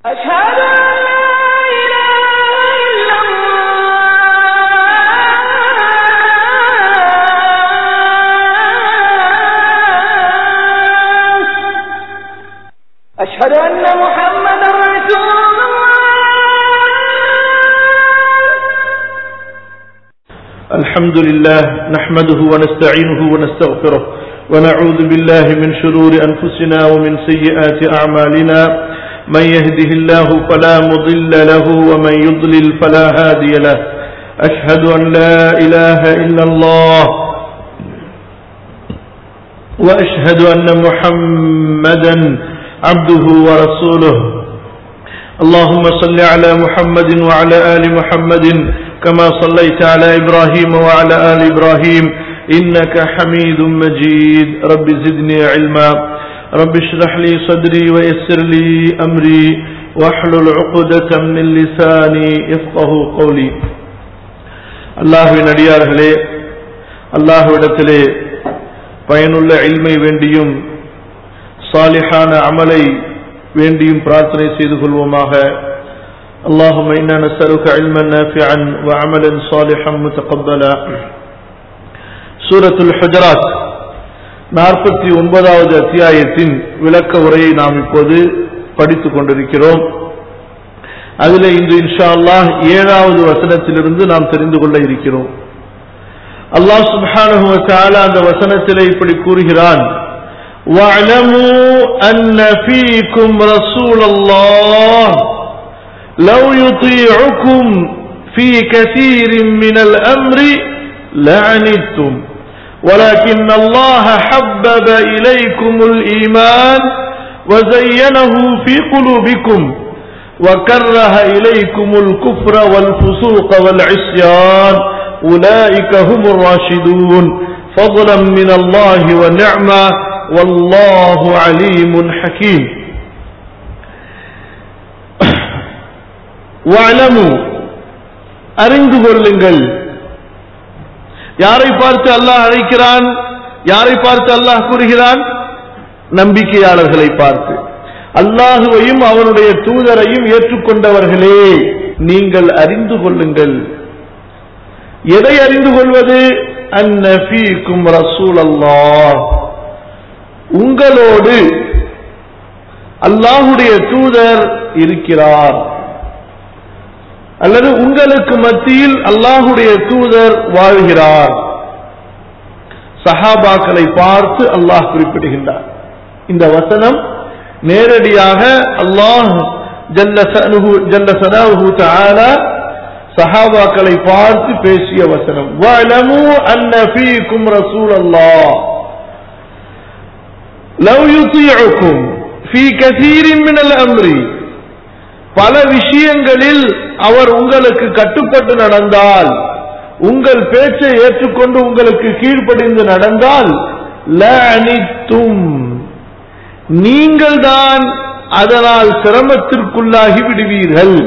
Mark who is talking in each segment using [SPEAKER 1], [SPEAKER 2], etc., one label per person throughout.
[SPEAKER 1] أشهد أن لا إله إلا الله أشهد أن محمدا رسول الله
[SPEAKER 2] الحمد لله نحمده ونستعينه ونستغفره ونعوذ بالله من شرور أنفسنا ومن سيئات أعمالنا من يهده الله فلا مضل له ومن يضلل فلا هادي له أشهد أن لا إله إلا الله وأشهد أن محمدا عبده ورسوله اللهم صل على محمد وعلى آل محمد كما صليت على إبراهيم وعلى آل إبراهيم إنك حميد مجيد رب زدني علما رب اشرح لي صدري ويسر لي أمري واحلل عقدة من لساني يفقه قولي அல்லாஹுவின் அடியார்களே அல்லாஹுவிடத்திலே பயனுள்ள இல்மை வேண்டியும் சாலிஹான அமலை வேண்டியும் பிரார்த்தனை செய்து கொள்வோமாக اللهم إنا نسألك علما نافعا وعملا صالحا متقبلا சூரத்துல் ஹஜராத் நாற்பத்தி ஒன்பதாவது அத்தியாயத்தின் விளக்க உரையை நாம் இப்போது படித்துக் கொண்டிருக்கிறோம் அதில் இன்று இன்ஷா அல்லாஹ் ஏழாவது வசனத்திலிருந்து நாம் தெரிந்து கொள்ள இருக்கிறோம் அல்லாஹ் சுப்ஹானஹு வ தஆலா அந்த வசனத்திலே இப்படி கூறுகிறான் وَاعْلَمُوا أَنَّ فِيكُمْ رَسُولَ اللَّهِ لَوْ يُطِيعُكُمْ فِي كَثِيرٍ مِنَ الْأَمْرِ لَعَنِتُّمْ ولكن الله حبب إليكم الإيمان وزينه في قلوبكم وكره إليكم الكفر والفسوق والعصيان أولئك هم الراشدون فضلا من الله ونعمة والله عليم حكيم واعلموا அறிந்து கொள்ளுங்கள் யாரை பார்த்து அல்லாஹ் அழைக்கிறான் யாரை பார்த்து அல்லாஹ் கூறுகிறான் நம்பிக்கையாளர்களை பார்த்து அல்லாஹுவையும் அவனுடைய தூதரையும் ஏற்றுக்கொண்டவர்களே நீங்கள் அறிந்து கொள்ளுங்கள் எதை அறிந்து கொள்வது அந்நபீக்கும் ரசூல் அல்லாஹ் உங்களோடு அல்லாஹுடைய தூதர் இருக்கிறார் அல்லது உங்களுக்கு மத்தியில் அல்லாஹுடைய தூதர் வாழ்கிறார் சஹாபாக்களை பார்த்து அல்லாஹ் குறிப்பிடுகின்றார் இந்த வசனம் நேரடியாக அல்லாஹ் ஜல்ல சனுஹு ஜல்ல சனாஹு தஆலா சஹாபாக்களை பார்த்து பேசிய வசனம் வலமு அன்ன ஃபீக்கும் ரசூலல்லாஹ் லவ் யுطيعكم في كثير من الامر பல விஷயங்களில் அவர் உங்களுக்கு கட்டுப்பட்டு நடந்தால் உங்கள் பேச்சை ஏற்றுக்கொண்டு உங்களுக்கு கீழ்ப்படிந்து நடந்தால் லஅனித்தும் நீங்கள் தான் அதனால் சிரமத்திற்குள்ளாகி விடுவீர்கள்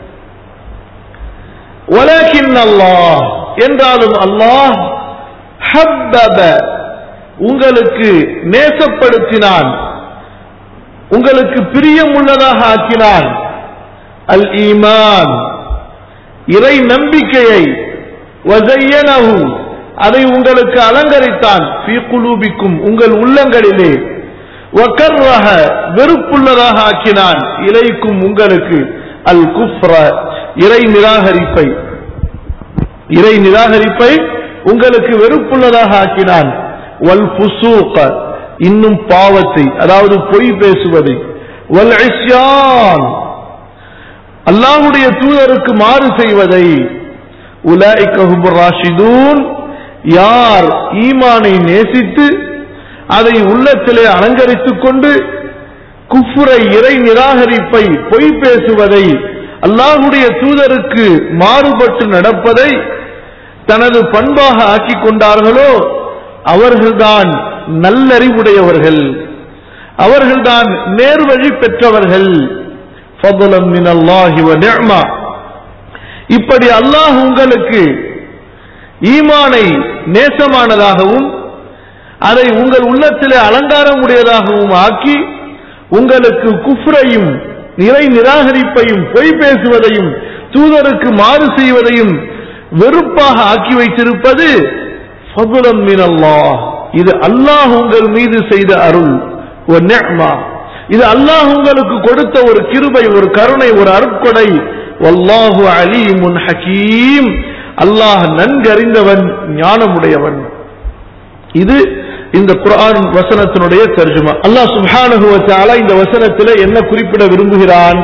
[SPEAKER 2] வலக்கின் அல்லாஹ் என்றாலும் அல்லாஹ் ஹப்பப உங்களுக்கு நேசப்படுத்தினான் உங்களுக்கு பிரியம் உள்ளதாக ஆக்கினான் அல் ஈமான் இறை நம்பிக்கையை வசையனஹு அதை உங்களுக்கு அலங்கரித்தான் ஃபீ குலூபிக்கும் உங்கள் உள்ளங்களிலே வக்கர்ரஹ வெறுப்புள்ளதாக ஆக்கினான் இலைக்கும் உங்களுக்கு அல் குஃப்ர இறை நிராகரிப்பை இறை நிராகரிப்பை உங்களுக்கு வெறுப்புள்ளதாக ஆக்கினான் வல் புசூக இன்னும் பாவத்தை அதாவது பொய் பேசுவதை வல் இஸ்யான் அல்லாஹுடைய தூதருக்கு மாறு செய்வதை உலாய்கஹும் ராஷிதூன் யார் ஈமானை நேசித்து அதை உள்ளத்திலே அலங்கரித்துக் கொண்டு குஃபுரை இறை நிராகரிப்பை பொய் பேசுவதை அல்லாஹுடைய தூதருக்கு மாறுபட்டு நடப்பதை தனது பண்பாக ஆக்கிக் கொண்டார்களோ அவர்கள்தான் நல்லறிவுடையவர்கள் அவர்கள்தான் நேர்வழி பெற்றவர்கள் فضلا من الله ونعمة இப்படி அல்லாஹ் உங்களுக்கு ஈமானை நேசமானதாகவும் அதை உங்கள் உள்ளத்திலே அலங்காரம் உடையதாகவும் ஆக்கி உங்களுக்கு குஃப்ரையும் நிறை நிராகரிப்பையும் பொய் பேசுவதையும் தூதருக்கு மாறு செய்வதையும் வெறுப்பாக ஆக்கி வைத்திருப்பது ஃபதுலம் மின் அல்லாஹ் இது அல்லாஹ் உங்கள் மீது செய்த அருள் ஒரு நிஅமா இது அல்லாஹ் உங்களுக்கு கொடுத்த ஒரு கிருபை ஒரு கருணை ஒரு அருட்கொடை வல்லாஹு அலீமுன் ஹக்கீம் அல்லாஹ் நன்கறிந்தவன் ஞானமுடையவன் இது இந்த குர்ஆன் வசனத்தினுடைய தர்ஜுமா அல்லாஹ் சுப்ஹானஹு வ தஆலா இந்த வசனத்திலே என்ன குறிப்பிட விரும்புகிறான்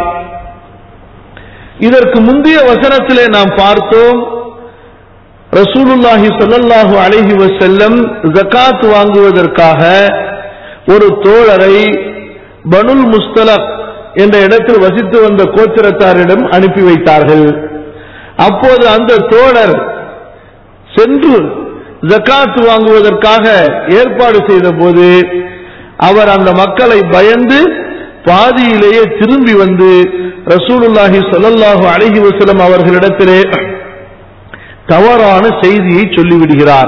[SPEAKER 2] இதற்கு முந்தைய வசனத்திலே நாம் பார்த்தோம் ரசூலுல்லாஹி ஸல்லல்லாஹு அலைஹி வஸல்லம் ஜகாத் வாங்குவதற்காக ஒரு தோழரை பனுல் முஸ்தலக் என்ற இடத்தில் வசித்து வந்த கோத்திரத்தாரிடம் அனுப்பி வைத்தார்கள் அப்போது அந்த தோழர் சென்று ஜகாத் வாங்குவதற்காக ஏற்பாடு செய்த போது அவர் அந்த மக்களை பயந்து பாதியிலேயே திரும்பி வந்து ரசூலுல்லாஹி ஸல்லல்லாஹு அலைஹி வஸல்லம் அவர்களிடத்திலே தவறான செய்தியை சொல்லிவிடுகிறார்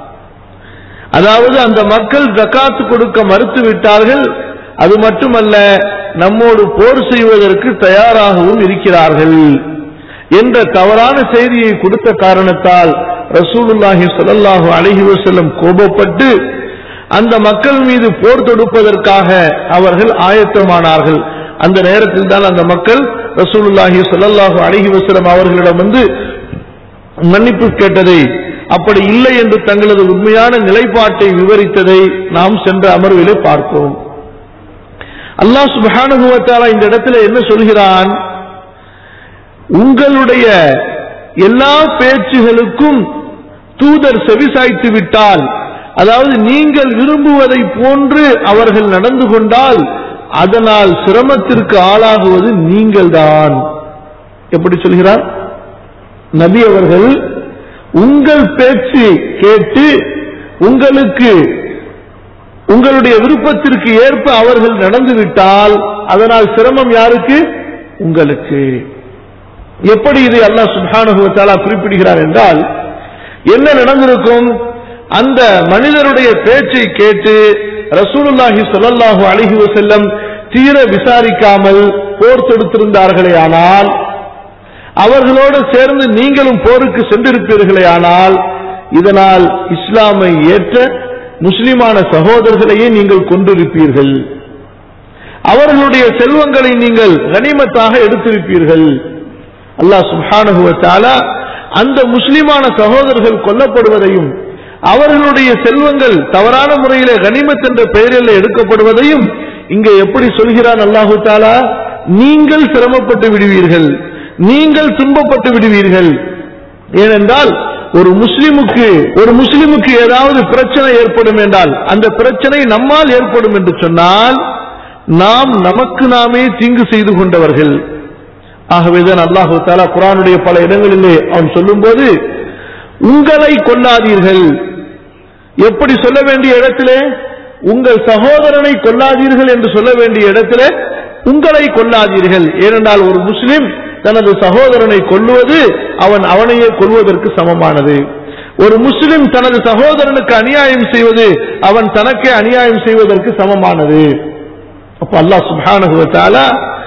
[SPEAKER 2] அதாவது அந்த மக்கள் ஜகாத் கொடுக்க மறுத்து விட்டார்கள் அது மட்டுமல்ல நம்மோடு போர் செய்வதற்கு தயாராகவும் இருக்கிறார்கள் என்ற தவறான செய்தியை கொடுத்த காரணத்தால் ரசூலுல்லாஹி ஸல்லல்லாஹு அலைஹி வஸல்லம் கோபப்பட்டு அந்த மக்கள் மீது போர் தொடுப்பதற்காக அவர்கள் ஆயத்தமானார்கள் அந்த நேரத்தில் தான் அந்த மக்கள் ரசூலுல்லாஹி ஸல்லல்லாஹு அலைஹி வஸல்லம் அவர்களிடம் வந்து மன்னிப்பு கேட்டதை அப்படி இல்லை என்று தங்களது உண்மையான நிலைப்பாட்டை விவரித்ததை நாம் சென்ற அமர்விலே பார்த்தோம் அல்லாஹ் சுப்ஹானஹு வ தஆலா இந்த இடத்துல என்ன சொல்கிறான் உங்களுடைய எல்லா பேச்சுகளுக்கும் தூதர் செவிசாய்த்து விட்டால் அதாவது நீங்கள் விரும்புவதை போன்று அவர்கள் நடந்து கொண்டால் அதனால் சிரமத்திற்கு ஆளாகுவது நீங்கள்தான் எப்படி சொல்கிறார் நபி அவர்கள் உங்கள் பேச்சு கேட்டு உங்களுக்கு உங்களுடைய விருப்பத்திற்கு ஏற்ப அவர்கள் நடந்துவிட்டால் அதனால் சிரமம் யாருக்கு உங்களுக்கு எப்படி இதை அல்லாஹ் சுப்ஹானஹு வ தஆலா குறிப்பிடுகிறார் என்றால் என்ன நடந்திருக்கும் அந்த மனிதருடைய பேச்சை கேட்டு ரசூலுல்லாஹி ஸல்லல்லாஹு அலைஹி வஸல்லம் தீர விசாரிக்காமல் போர் தொடுத்திருந்தார்களே ஆனால் அவர்களோடு சேர்ந்து நீங்களும் போருக்கு சென்றிருப்பீர்களே ஆனால் இதனால் இஸ்லாமை ஏற்ற முஸ்லிமான சகோதரர்களையே நீங்கள் கொண்டிருப்பீர்கள் அவர்களுடைய செல்வங்களை நீங்கள் கனிமத்தாக எடுத்திருப்பீர்கள் அல்லாஹ் சுப்ஹானஹு வ தஆலா அந்த முஸ்லிமான சகோதரர்கள் கொல்லப்படுவதையும் அவர்களுடைய செல்வங்கள் தவறான முறையிலே கனிமத் என்ற பெயரில் எடுக்கப்படுவதையும் இங்கே எப்படி சொல்கிறான் அல்லாஹு தாலா நீங்கள் சிரமப்பட்டு விடுவீர்கள் நீங்கள் துன்பப்பட்டு விடுவீர்கள் ஏனென்றால் ஒரு முஸ்லிமுக்கு ஒரு முஸ்லிமுக்கு ஏதாவது பிரச்சனை ஏற்படும் என்றால் அந்த பிரச்சனை நம்மால் ஏற்படும் என்று சொன்னால் நாம் நமக்கு நாமே தீங்கு செய்து கொண்டவர்கள் ஆகவேதான் அல்லாஹு தாலா குரானுடைய பல இடங்களிலே அவன் சொல்லும்போது உங்களை கொல்லாதீர்கள் எப்படி சொல்ல வேண்டிய இடத்திலே உங்கள் சகோதரனை கொல்லாதீர்கள் என்று சொல்ல வேண்டிய இடத்திலே உங்களை கொல்லாதீர்கள் ஏனென்றால் ஒரு முஸ்லிம் தனது சகோதரனை கொல்லுவது அவன் அவனையே கொல்வதற்கு சமமானது ஒரு முஸ்லிம் தனது சகோதரனுக்கு அநியாயம் செய்வது அவன் தனக்கே அநியாயம் செய்வதற்கு சமமானது அப்ப அல்லாஹ் சுப்ஹானஹு வ தஆலா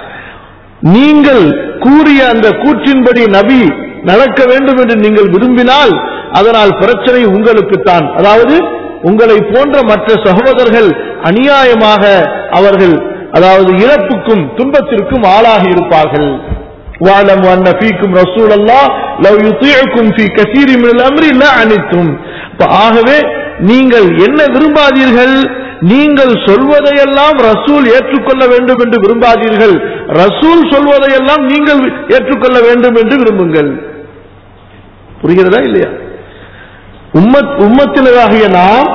[SPEAKER 2] நீங்கள் கூறிய அந்த கூற்றின்படி நபி நடக்க வேண்டும் என்று நீங்கள் விரும்பினால் அதனால் பிரச்சனை உங்களுக்குத்தான் அதாவது உங்களை போன்ற மற்ற சகோதரர்கள் அநியாயமாக அவர்கள் அதாவது இறப்புக்கும் துன்பத்திற்கும் ஆளாகி இருப்பார்கள் واعلموا ان فيكم رسول الله لو يطيعكم في كثير من الامر لعنتم ஆகவே நீங்கள் என்ன விரும்பாதீர்கள் நீங்கள் சொல்வதையெல்லாம் ரசூல் ஏற்றுக்கொள்ள வேண்டும் என்று விரும்பாதீர்கள் ரசூல் சொல்வதையெல்லாம் நீங்கள் ஏற்றுக்கொள்ள வேண்டும் என்று விரும்புங்கள் புரிகிறதா இல்லையா உம்மத் உம்மத்தினராகிய நாம்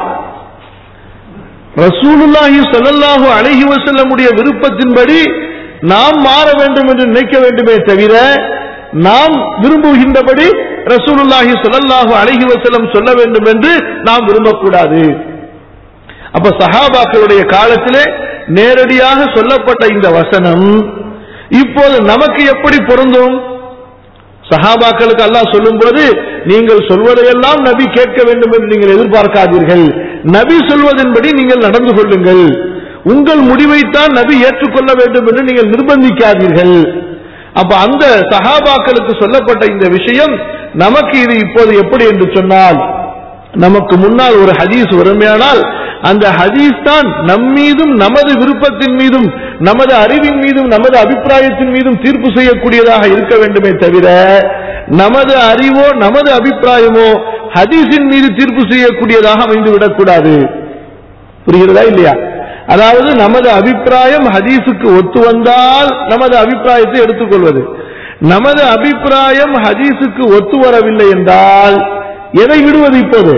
[SPEAKER 2] ரசூலுல்லாஹி ஸல்லல்லாஹு அலைஹி வஸல்லமுடைய விருப்பத்தின்படி நாம் மாற வேண்டும் என்று நினைக்க வேண்டுமே தவிர நாம் விரும்புகின்றபடி ரசூலுல்லாஹி ஸல்லல்லாஹு அலைஹி வஸல்லம் சொல்ல வேண்டும் என்று நாம் விரும்பக்கூடாது அப்ப சஹாபாக்களுடைய காலத்திலே நேரடியாக சொல்லப்பட்ட இந்த வசனம் இப்போது நமக்கு எப்படி பொருந்தும் சஹாபாக்களுக்கு அல்லாஹ் சொல்லும்போது நீங்கள் சொல்வதையெல்லாம் நபி கேட்க வேண்டும் என்று நீங்கள் எதிர்பார்க்காதீர்கள் நபி சொல்வதன்படி நீங்கள் நடந்து கொள்ளுங்கள் உங்கள் முடிவைத்தான் நபி ஏற்றுக்கொள்ள வேண்டும் என்று நீங்கள் நிர்பந்திக்காதீர்கள் அப்ப அந்த சஹாபாக்களுக்கு சொல்லப்பட்ட இந்த விஷயம் நமக்கு இது இப்போது எப்படி என்று சொன்னால் நமக்கு முன்னால் ஒரு ஹதீஸ் வறுமையானால் அந்த ஹதீஸ் தான் நம் மீதும் நமது விருப்பத்தின் மீதும் நமது அறிவின் மீதும் நமது அபிப்பிராயத்தின் மீதும் தீர்ப்பு செய்யக்கூடியதாக இருக்க வேண்டுமே தவிர நமது அறிவோ நமது அபிப்பிராயமோ ஹதீஸின் மீது தீர்ப்பு செய்யக்கூடியதாக அமைந்து விடக்கூடாது புரிகிறதா இல்லையா அதாவது நமது அபிப்பிராயம் ஹதீஸுக்கு ஒத்து வந்தால் நமது அபிப்பிராயத்தை எடுத்துக்கொள்வது நமது அபிப்பிராயம் ஹதீஸுக்கு ஒத்து வரவில்லை என்றால் எதை விடுவது இப்போது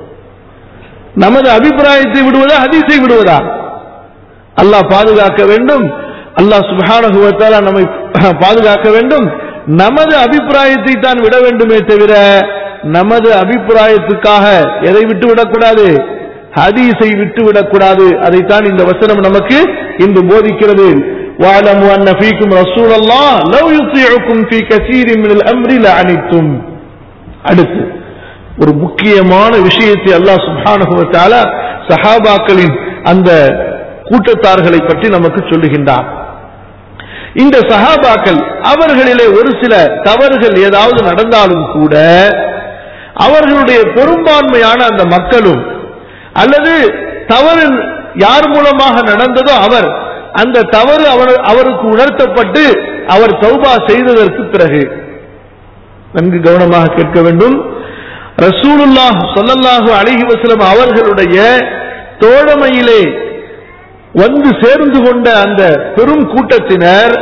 [SPEAKER 2] நமது அபிப்பிராயத்தை விடுவதா ஹதீஸை விடுவதா அல்லாஹ் பாதுகாக்க வேண்டும் அல்லாஹ் சுப்ஹானஹு வ தஆலா நம்மை பாதுகாக்க வேண்டும் நமது அபிப்பிராயத்தை தான் விட வேண்டுமே தவிர நமது அபிப்பிராயத்துக்காக எதை விட்டு விடக்கூடாது ஹதீஸை விட்டு விடக்கூடாது அதைத்தான் இந்த வசனம் நமக்கு இன்று போதிக்கிறது واعلموا ان فيكم رسول الله لو يطيعكم في كثير من الامر لعنتم அடுத்து ஒரு முக்கியமான விஷயத்தை அல்லாஹ் சுப்ஹானஹு வ தஆலா சஹாபாக்களின் அந்த கூட்டத்தார்களை பற்றி நமக்கு சொல்லுகின்றார் இந்த சஹாபாக்கள் அவர்களிலே ஒரு சில தவறுகள் ஏதாவது நடந்தாலும் கூட அவர்களுடைய பெரும்பான்மையான அந்த மக்களும் அல்லது தவறு யார் மூலமாக நடந்ததோ அவர் அந்த தவறு அவர் அவருக்கு உணர்த்தப்பட்டு அவர் தௌபா செய்ததற்கு பிறகு நன்கு கவனமாக கேட்க வேண்டும் ரசூலுல்லாஹ் ஸல்லல்லாஹு அலைஹி வஸல்லம் அவர்களுடைய தோழமையிலே வந்து சேர்ந்து கொண்ட அந்த பெரும் கூட்டத்தினர்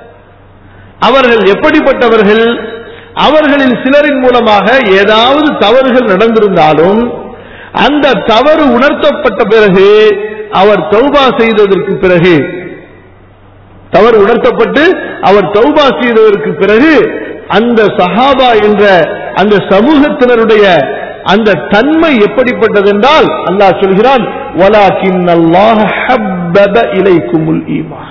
[SPEAKER 2] அவர்கள் எப்படிப்பட்டவர்கள் அவர்களில் சிலரின் மூலமாக ஏதாவது தவறுகள் நடந்திருந்தாலும் அந்த தவறு உணர்த்தப்பட்ட பிறகு அவர் தௌபா செய்ததற்கு பிறகு தவறு உணர்த்தப்பட்டு அவர் தௌபா செய்ததற்கு பிறகு அந்த சஹாபா என்ற அந்த சமூகத்தினருடைய அந்த தன்மை எப்படிப்பட்டது என்றால் அல்லாஹ் சொல்கிறான் வலாக்கின் அல்லாஹ் ஹப்பப இலைக்குமுல் ஈமான்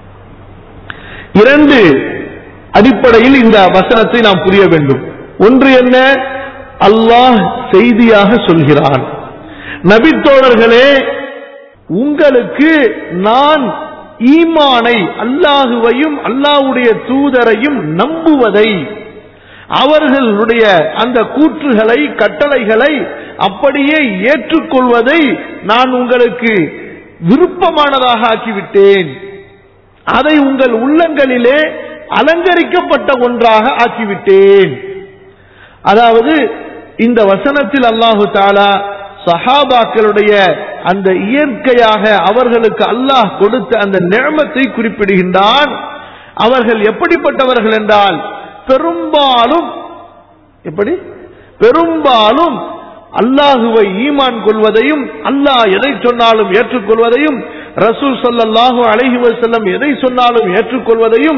[SPEAKER 2] இரண்டு அடிப்படையில் இந்த வசனத்தை நாம் புரிய வேண்டும் ஒன்று என்ன அல்லாஹ் செய்தியாக சொல்கிறான் நபித்தோழர்களே உங்களுக்கு நான் ஈமானை அல்லாஹுவையும் அல்லாஹ்வுடைய தூதரையும் நம்புவதை அவர்களுடைய அந்த கூற்றுகளை கட்டளைகளை அப்படியே ஏற்றுக்கொள்வதை நான் உங்களுக்கு விருப்பமானதாக ஆக்கிவிட்டேன் அதை உங்கள் உள்ளங்களிலே அலங்கரிக்கப்பட்ட ஒன்றாக ஆக்கிவிட்டேன் அதாவது இந்த வசனத்தில் அல்லாஹு தாலா சஹாபாக்களுடைய அந்த இயற்கையாக அவர்களுக்கு அல்லாஹ் கொடுத்த அந்த நியமத்தை குறிப்பிடுகின்றான் அவர்கள் எப்படிப்பட்டவர்கள் என்றால் பெரும்பாலும் எப்படி பெரும்பாலும் அல்லாஹுவை ஈமான் கொள்வதையும் அல்லாஹ் எதை சொன்னாலும் ஏற்றுக்கொள்வதையும் ரசூல் ஸல்லல்லாஹு அலைஹி வஸல்லம் எதை சொன்னாலும் ஏற்றுக்கொள்வதையும்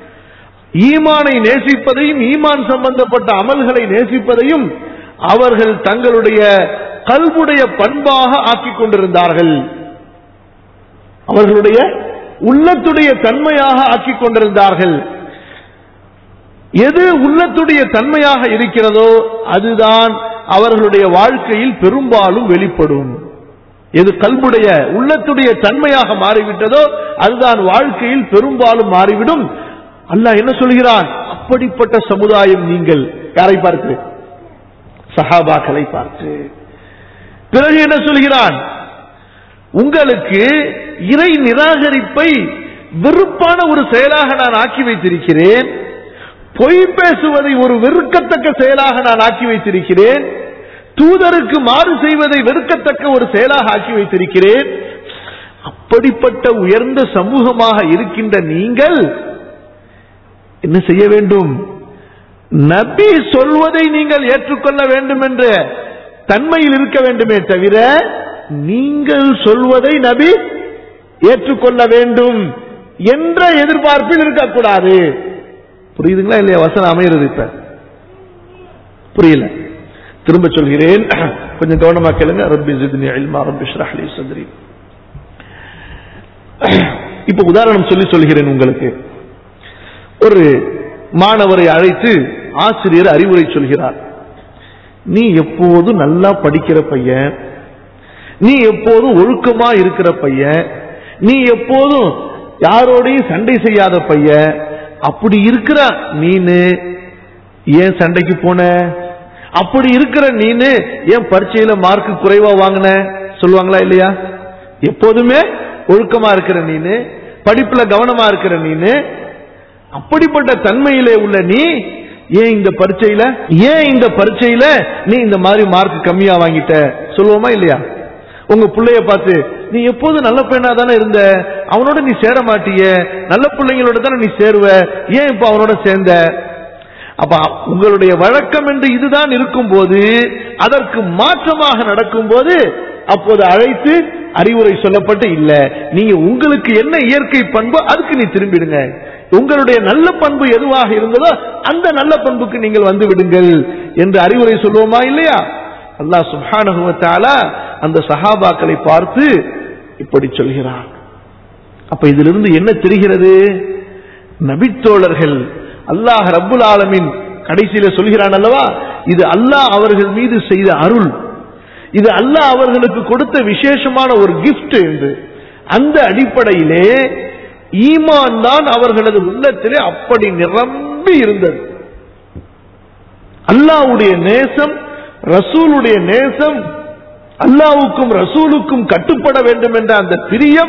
[SPEAKER 2] ஈமானை நேசிப்பதையும் ஈமான் சம்பந்தப்பட்ட அமல்களை நேசிப்பதையும் அவர்கள் தங்களுடைய கல்வுடைய பண்பாக ஆக்கிக் கொண்டிருந்தார்கள் அவர்களுடைய உள்ளத்துடைய தன்மையாக ஆக்கிக் கொண்டிருந்தார்கள் எது உள்ளத்துடைய தன்மையாக இருக்கிறதோ அதுதான் அவர்களுடைய வாழ்க்கையில் பெரும்பாலும் வெளிப்படும் எது கல்புடைய உள்ளத்துடைய தன்மையாக மாறிவிட்டதோ அதுதான் வாழ்க்கையில் பெரும்பாலும் மாறிவிடும் அல்லாஹ் என்ன சொல்கிறான் அப்படிப்பட்ட சமுதாயம் நீங்கள் யாரை பார்த்து சஹாபாக்களை பார்த்து பிறகு என்ன சொல்கிறான் உங்களுக்கு இறை நிராகரிப்பை வெறுப்பான ஒரு செயலாக நான் ஆக்கி வைத்திருக்கிறேன் பொய் பேசுவதை ஒரு வெறுக்கத்தக்க செயலாக நான் ஆக்கி வைத்திருக்கிறேன் தூதருக்கு மாறு செய்வதை வெறுக்கத்தக்க ஒரு செயலாக ஆக்கி வைத்திருக்கிறேன் அப்படிப்பட்ட உயர்ந்த சமூகமாக இருக்கின்ற நீங்கள் என்ன செய்ய வேண்டும் நபி சொல்வதை நீங்கள் ஏற்றுக்கொள்ள வேண்டும் என்ற தன்மையில் இருக்க வேண்டுமே தவிர நீங்கள் சொல்வதை நபி ஏற்றுக்கொள்ள வேண்டும் என்ற எதிர்பார்ப்பில் இருக்கக்கூடாது புரியுதுங்களா இல்லையா வசனம் அமைகிறது இப்ப புரியல திரும்ப சொல்கிறேன் கொஞ்சம் கவனமா கேளுங்க ரப்பி ஜித்னி இல்மா ரப்பி ஷ்ரஹ் லி சத்ரி இப்ப உதாரணம் சொல்லி சொல்கிறேன் உங்களுக்கு ஒரு மாணவரை அழைத்து ஆசிரியர் அறிவுரை சொல்கிறார் நீ எப்போதும் நல்லா படிக்கிற பையன் நீ எப்போதும் ஒழுக்கமா இருக்கிற பையன் நீ எப்போதும் யாரோடையும் சண்டை செய்யாத பையன் அப்படி இருக்கிற நீனு ஏன் சண்டைக்கு போன அப்படி இருக்கிற நீனு ஏன் பரீட்சையில மார்க் குறைவா வாங்கின சொல்லுவாங்களா இல்லையா எப்போதுமே ஒழுக்கமா இருக்கிற நீனு படிப்புல கவனமா இருக்கிற நீனு அப்படிப்பட்ட தன்மையிலே உள்ள நீ ஏன் இந்த பரீட்சையில ஏன் இந்த பரீட்சையில நீ இந்த மாதிரி மார்க் கம்மியா வாங்கிட்ட சொல்லுவோமா இல்லையா உங்க பிள்ளைய பார்த்து நீ எப்போதும் நல்ல பையனா தானே இருந்த அவனோட நீ சேர மாட்டிய நல்ல பிள்ளைங்களோட தானே நீ சேருவ ஏன் இப்ப அவனோட சேர்ந்த அப்ப உங்களுடைய வழக்கம் என்று இதுதான் இருக்கும்போது அதற்கு மாற்றமாக நடக்கும்போது அப்போது அழைத்து அறிவுரை சொல்லப்பட்டு இல்ல நீங்க உங்களுக்கு என்ன இயற்கை பண்பு அதுக்கு நீ திரும்பிடுங்க உங்களுடைய நல்ல பண்பு எதுவாக இருந்ததோ அந்த நல்ல பண்புக்கு நீங்கள் வந்து விடுங்கள் என்று அறிவுரை சொல்லுவோமா இல்லையா அல்லாஹ் சுப்ஹானஹு வ தஆலா அந்த சஹாபாக்களை பார்த்து இப்படி சொல்கிறான் அப்ப இதிலிருந்து என்ன தெரிகிறது நபித்தோழர்கள் அல்லாஹ் ரப்புல் ஆலமின் கடைசியில சொல்கிறான் அல்லவா இது அல்லாஹ் அவர்கள் மீது செய்த அருள் இது அல்லாஹ் அவர்களுக்கு கொடுத்த விசேஷமான ஒரு கிஃப்ட் என்று அந்த அடிப்படையிலே ஈமான் தான் அவர்களது உள்ளத்திலே அப்படி நிரம்பி இருந்தது அல்லாஹ்வுடைய நேசம் ரசூலுடைய நேசம் அல்லாஹ்வுக்கும் ரசூலுக்கும் கட்டுப்பட வேண்டும் என்ற அந்த பிரியம்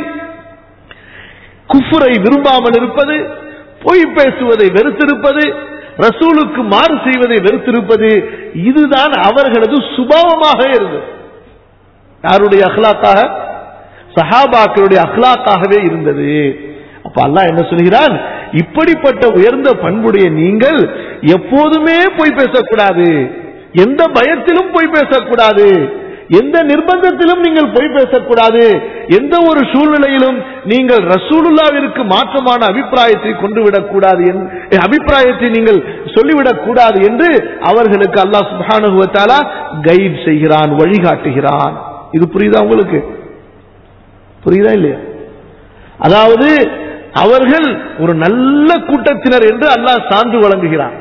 [SPEAKER 2] குஃபுரை விரும்பாமல் இருப்பது பொய் பேசுவதை வெறுத்திருப்பது ரசூலுக்கு மாறு செய்வதை வெறுத்திருப்பது இதுதான் அவர்களது சுபாவமாக இருந்தது யாருடைய அஹ்லாக்காக சஹாபாக்களுடைய அஹ்லாக்காகவே இருந்தது அப்ப அல்லாஹ் என்ன சொல்கிறான் இப்படிப்பட்ட உயர்ந்த பண்புடைய நீங்கள் எப்போதுமே பொய் பேசக்கூடாது எந்த பயத்திலும் பொய் பேசக்கூடாது எந்த நிர்பந்தத்திலும் நீங்கள் பொய் பேசக்கூடாது எந்த ஒரு சூழ்நிலையிலும் நீங்கள் ரசூலுல்லாவிற்கு மாற்றமான அபிப்பிராயத்தை கொண்டு விடக்கூடாது என்- அபிப்பிராயத்தை நீங்கள் சொல்லிவிடக் கூடாது என்று அவர்களுக்கு அல்லாஹ் சுப்ஹானஹு வ தஆலா கைட் செய்கிறான் வழிகாட்டுகிறான் இது புரியுதா உங்களுக்கு புரியுதா இல்லையா அதாவது அவர்கள் ஒரு நல்ல கூட்டத்தினர் என்று அல்லாஹ் சான்று வழங்குகிறான்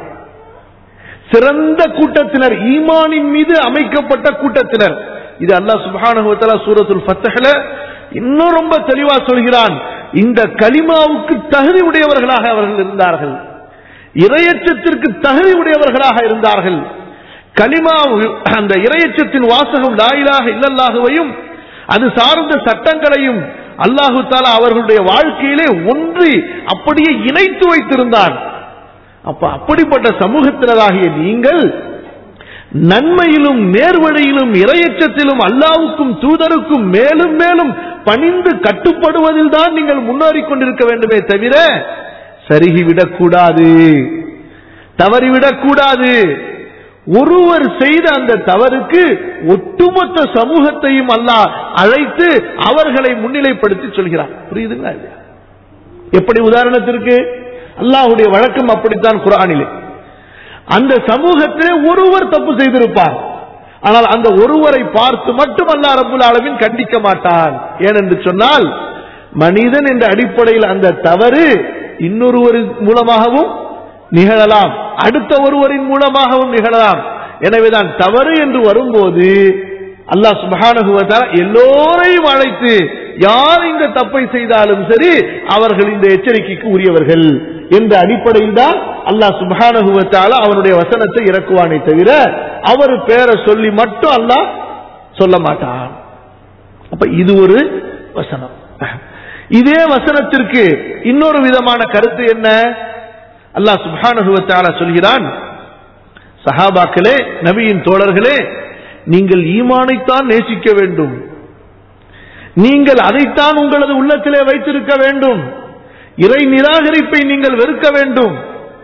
[SPEAKER 2] சிறந்த கூட்டத்தினர் ஈமானின் மீது அமைக்கப்பட்ட கூட்டத்தினர் இது அல்லாஹ் சுப்ஹானஹு வ தஆலா சூரத்துல் ஃபத்ஹ்ல இன்னும் ரொம்ப தெளிவா சொல்கிறான் இந்த கலிமாவுக்கு தகுதி உடையவர்களாக அவர்கள் இருந்தார்கள் இரையச்சத்திற்கு தகுதி உடையவர்களாக இருந்தார்கள் கலிமா அந்த இரையச்சத்தின் வாசகம் லாயிலாக இல்லல்லாகவையும் அது சார்ந்த சட்டங்களையும் அல்லாஹு தாலா அவர்களுடைய வாழ்க்கையிலே ஒன்றி அப்படியே இணைத்து வைத்திருந்தான் அப்ப அப்படிப்பட்ட சமூகத்தினராகிய நீங்கள் நன்மையிலும் நேர்வழியிலும் இரையச்சத்திலும் அல்லாவுக்கும் தூதருக்கும் மேலும் மேலும் பணிந்து கட்டுப்படுவதில் தான் நீங்கள் முன்னேறிக் கொண்டிருக்க வேண்டுமே தவிர சருகிவிடக்கூடாது தவறிவிடக்கூடாது ஒருவர் செய்த அந்த தவறுக்கு ஒட்டுமொத்த சமூகத்தையும் அல்லாஹ் அழைத்து அவர்களை முன்னிலைப்படுத்தி சொல்கிறார் புரியுதுங்களா இல்லையா? எப்படி உதாரணத்திற்கு அல்லாஹ்வுடைய வழக்கம் அப்படித்தான் குரானிலே அந்த சமூகத்திலே ஒருவர் தப்பு செய்திருப்பார் ஆனால் அந்த ஒருவரை பார்த்து மட்டும் அல்லாஹ் ரப்புல் ஆலமீன் கண்டிக்க மாட்டான் ஏனென்று சொன்னால் மனிதன் என்ற அடிப்படையில் அந்த தவறு இன்னொருவரின் மூலமாகவும் நிகழலாம் அடுத்த ஒருவரின் மூலமாகவும் நிகழலாம் எனவேதான் தவறு என்று வரும்போது அல்லாஹ் சுப்ஹானஹு வ தஆலா எல்லோரையும் அழைத்து யார் இந்த தப்பை செய்தாலும் சரி அவர்கள் இந்த எச்சரிக்கைக்கு உரியவர்கள் என்ற அடிப்படையில் தான் அல்லாஹ் சுப்ஹானஹு வ தஆலா அவனுடைய வசனத்தை இறக்குவானே தவிர அவர் பேரை சொல்லி மட்டும் அல்லாஹ் சொல்ல மாட்டான் அப்ப இது ஒரு வசனம் இதே வசனத்திற்கு இன்னொரு விதமான கருத்து என்ன அல்லாஹ் சுப்ஹானஹு வ தஆலா சொல்கிறான் சஹாபாக்களே நபியின் தோழர்களே நீங்கள் ஈமானைத்தான் நேசிக்க வேண்டும் நீங்கள் அதைத்தான் உங்களது உள்ளத்திலே வைத்திருக்க வேண்டும் இறை நிராகரிப்பை நீங்கள் வெறுக்க வேண்டும்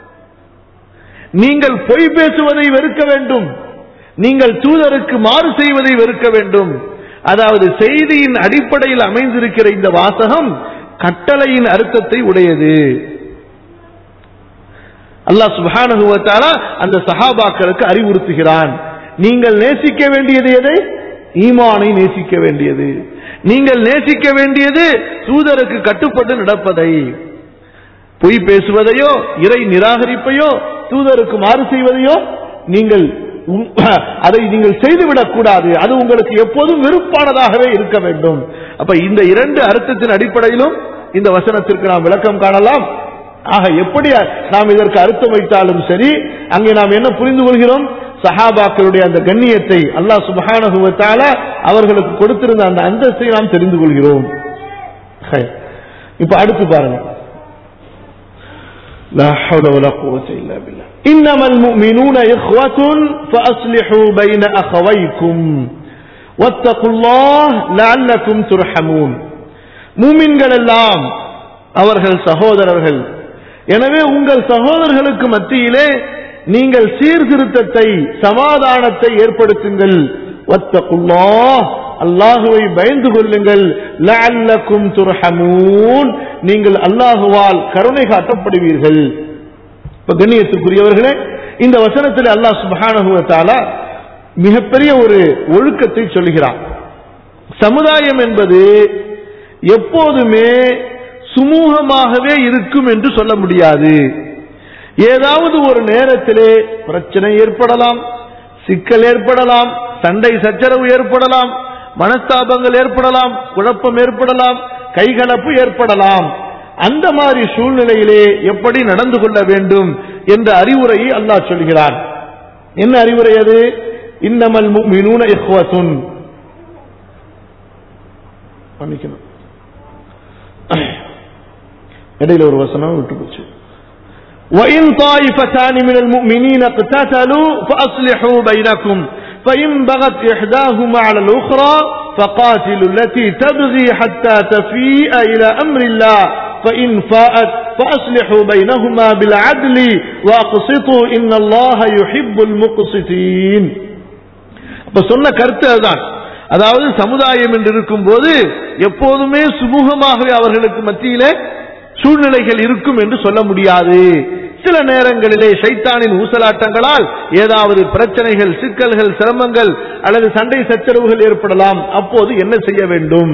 [SPEAKER 2] நீங்கள் பொய் பேசுவதை வெறுக்க வேண்டும் நீங்கள் தூதருக்கு மாறு செய்வதை வெறுக்க வேண்டும் அதாவது செய்தியின் அடிப்படையில் அமைந்திருக்கிற இந்த வாசகம் கட்டளையின் அர்த்தத்தை உடையது அல்லாஹ் சுப்ஹானஹு வ தஆலா அந்த சஹாபாக்களுக்கு அறிவுறுத்துகிறான் நீங்கள் நேசிக்க வேண்டியது எதை ஈமானை நேசிக்க வேண்டியது நீங்கள் நேசிக்க வேண்டியது தூதருக்கு கட்டுப்பட்டு நடப்பதை பொய் பேசுவதையோ இறை நிராகரிப்பையோ தூதருக்கு மாறு செய்வதையோ நீங்கள் உம், அதை நீங்கள் செய்துவிடக் கூடாது அது உங்களுக்கு எப்போதும் வெறுப்பானதாகவே இருக்க வேண்டும் அப்ப இந்த இரண்டு அர்த்தத்தின் அடிப்படையிலும் இந்த வசனத்திற்கு நாம் விளக்கம் காணலாம் ஆக எப்படி நாம் இதற்கு அர்த்தம் வைத்தாலும் சரி அங்கே நாம் என்ன புரிந்து கொள்கிறோம் சஹாபாக்களுடைய அந்த கண்ணியத்தை அல்லாஹ் சுபஹானஹு வ தஆலா அவர்களுக்கு கொடுத்திருந்த அந்த அந்தஸ்தை நாம் தெரிந்து கொள்கிறோம் ஹை. இப்ப அடுத்து பாருங்க لا حول ولا قوة إلا بالله إنما المؤمنون إخوة فأصلحوا بين أخويكم واتقوا الله لعلكم ترحمون மூமின்கள் எல்லாம் அவர்கள் சகோதரர்கள் எனவே உங்கள் சகோதரர்களுக்கு மத்தியிலே நீங்கள் சீர்திருத்தத்தை சமாதானத்தை ஏற்படுத்துங்கள் வத்தகுல்லாஹ் அல்லாஹுவை பயந்து கொள்ளுங்கள் லஅல்லக்கும் துர்ஹமூன் நீங்கள் அல்லாஹுவால் கருணை காட்டப்படுவீர்கள் இப்ப கண்ணியத்துக்குரியவர்களே இந்த வசனத்தில் அல்லாஹ் சுப்ஹானஹு வ தஆலா மிகப்பெரிய ஒரு ஒழுக்கத்தை சொல்கிறான் சமுதாயம் என்பது எப்போதுமே சுமூகமாகவே இருக்கும் என்று சொல்ல முடியாது ஏதாவது ஒரு நேரத்திலே பிரச்சனை ஏற்படலாம் சிக்கல் ஏற்படலாம் சண்டை சச்சரவு ஏற்படலாம் மனஸ்தாபங்கள் ஏற்படலாம் குழப்பம் ஏற்படலாம் கைகலப்பு ஏற்படலாம் அந்த மாதிரி சூழ்நிலையிலே எப்படி நடந்து கொள்ள வேண்டும் என்ற அறிவுரையை அல்லாஹ் சொல்கிறான் என்ன அறிவுரை அது இன்னமல் முஃமினூன இஹ்வத்துன் மன்னிக்கணும் இடையில ஒரு வசனம் விட்டு போச்சு وإن طائفتان من المؤمنين اقتتلوا فأصلحوا بينكم فإن بغت إحداهما على الأخرى فقاتلوا التي تبغي حتى تفيء إلى أمر الله فإن فاءت فأصلحوا بينهما بالعدل وأقسطوا إن الله يحب المقسطين இப்ப சொன்ன கருத்து அதுதான் அதாவது சமுதாயம் என்று இருக்கும்போது எப்போதுமே சுமூகமாகவே அவர்களுக்கு மத்தியிலே சூழ்நிலைகள் இருக்கும் என்று சொல்ல முடியாது சில நேரங்களிலே சைத்தானின் ஊசலாட்டங்களால் ஏதாவது பிரச்சனைகள் சிக்கல்கள் சிரமங்கள் அல்லது சண்டை சச்சரவுகள் ஏற்படலாம் அப்போது என்ன செய்ய வேண்டும்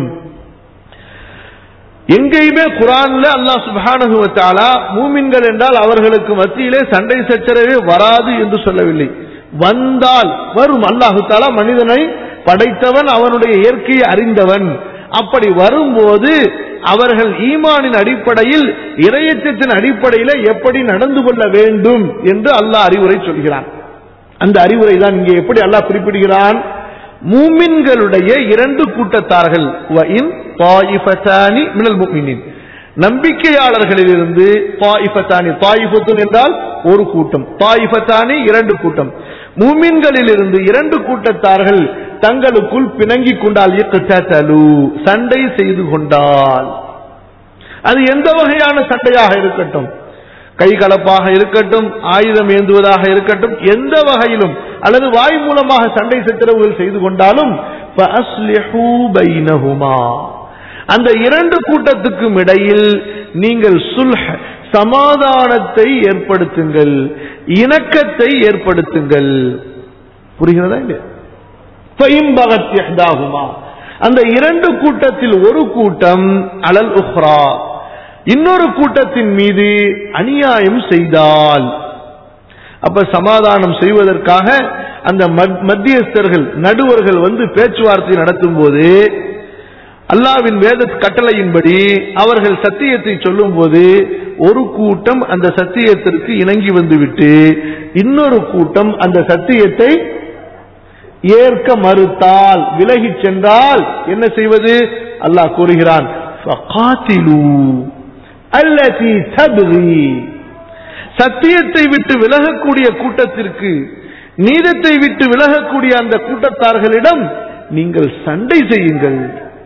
[SPEAKER 2] எங்கேயுமே குரான்ல அல்லாஹ் சுப்ஹானஹு வ தஆலா மூமின்கள் என்றால் அவர்களுக்கு மத்தியிலே சண்டை சச்சரவே வராது என்று சொல்லவில்லை வந்தால் வரும் அல்லாஹு தாலா மனிதனை படைத்தவன் அவனுடைய இயற்கையை அறிந்தவன் அப்படி வரும்போது அவர்கள் ஈமானின் அடிப்படையில் இரையச்சத்தின் அடிப்படையில் எப்படி நடந்து கொள்ள வேண்டும் என்று அல்லாஹ் அறிவுரை சொல்கிறான் அந்த அறிவுரை தான் இங்கே எப்படி அல்லாஹ் குறிப்பிடுகிறான் மூமின்களுடைய இரண்டு கூட்டத்தார்கள் வஇன் தாயிஃபத்தானி மினல் முஃமினீன் நம்பிக்கையாளர்களிலிருந்து தாயிஃபத்தானி தாயிஃபத்துன் என்றால் ஒரு கூட்டம் தாயிஃபத்தானி இரண்டு கூட்டம் மூமின்களிலிருந்து இரண்டு கூட்டத்தார்கள் தங்களுக்குள் பிணங்கிக் கொண்டால் இக்தலு சண்டை செய்து கொண்டால் அது எந்த வகையான சண்டையாக இருக்கட்டும் கை கலப்பாக இருக்கட்டும் ஆயுதம் ஏந்துவதாக இருக்கட்டும் எந்த வகையிலும் அல்லது வாய் மூலமாக சண்டை சச்சரவுகள் செய்து கொண்டாலும் فَأَصْلِحُوا بَيْنَهُمَا. அந்த இரண்டு கூட்டத்துக்கும் இடையில் நீங்கள் சுல்ஹ் சமாதானத்தை ஏற்படுத்துங்கள் இணக்கத்தை ஏற்படுத்துங்கள் புரிகிறதா இல்லையா فَإِنْ بَغَتْ إِحْدَاهُمَا. அந்த இரண்டு கூட்டத்தில் ஒரு கூட்டம் அலல் உஹ்ரா இன்னொரு கூட்டத்தின் மீது அநியாயம் செய்தால் அப்ப சமாதானம் செய்வதற்காக அந்த மத்- மத்தியஸ்தர்கள் நடுவர்கள் வந்து பேச்சுவார்த்தை நடத்தும் போது அல்லாவின் வேத கட்டளையின்படி அவர்கள் சத்தியத்தை சொல்லும்போது ஒரு கூட்டம் அந்த சத்தியத்திற்கு இணங்கி வந்துவிட்டு இன்னொரு கூட்டம் அந்த சத்தியத்தை ஏற்க மறுத்தால் விலகிச் சென்றால் என்ன செய்வது அல்லாஹ் கூறுகிறான் فَقَاتِلُوا الَّتِي تَبْغِي சத்தியத்தை விட்டு விலகக்கூடிய கூட்டத்திற்கு நீதத்தை விட்டு விலகக்கூடிய அந்த கூட்டத்தார்களிடம் நீங்கள் சண்டை செய்யுங்கள்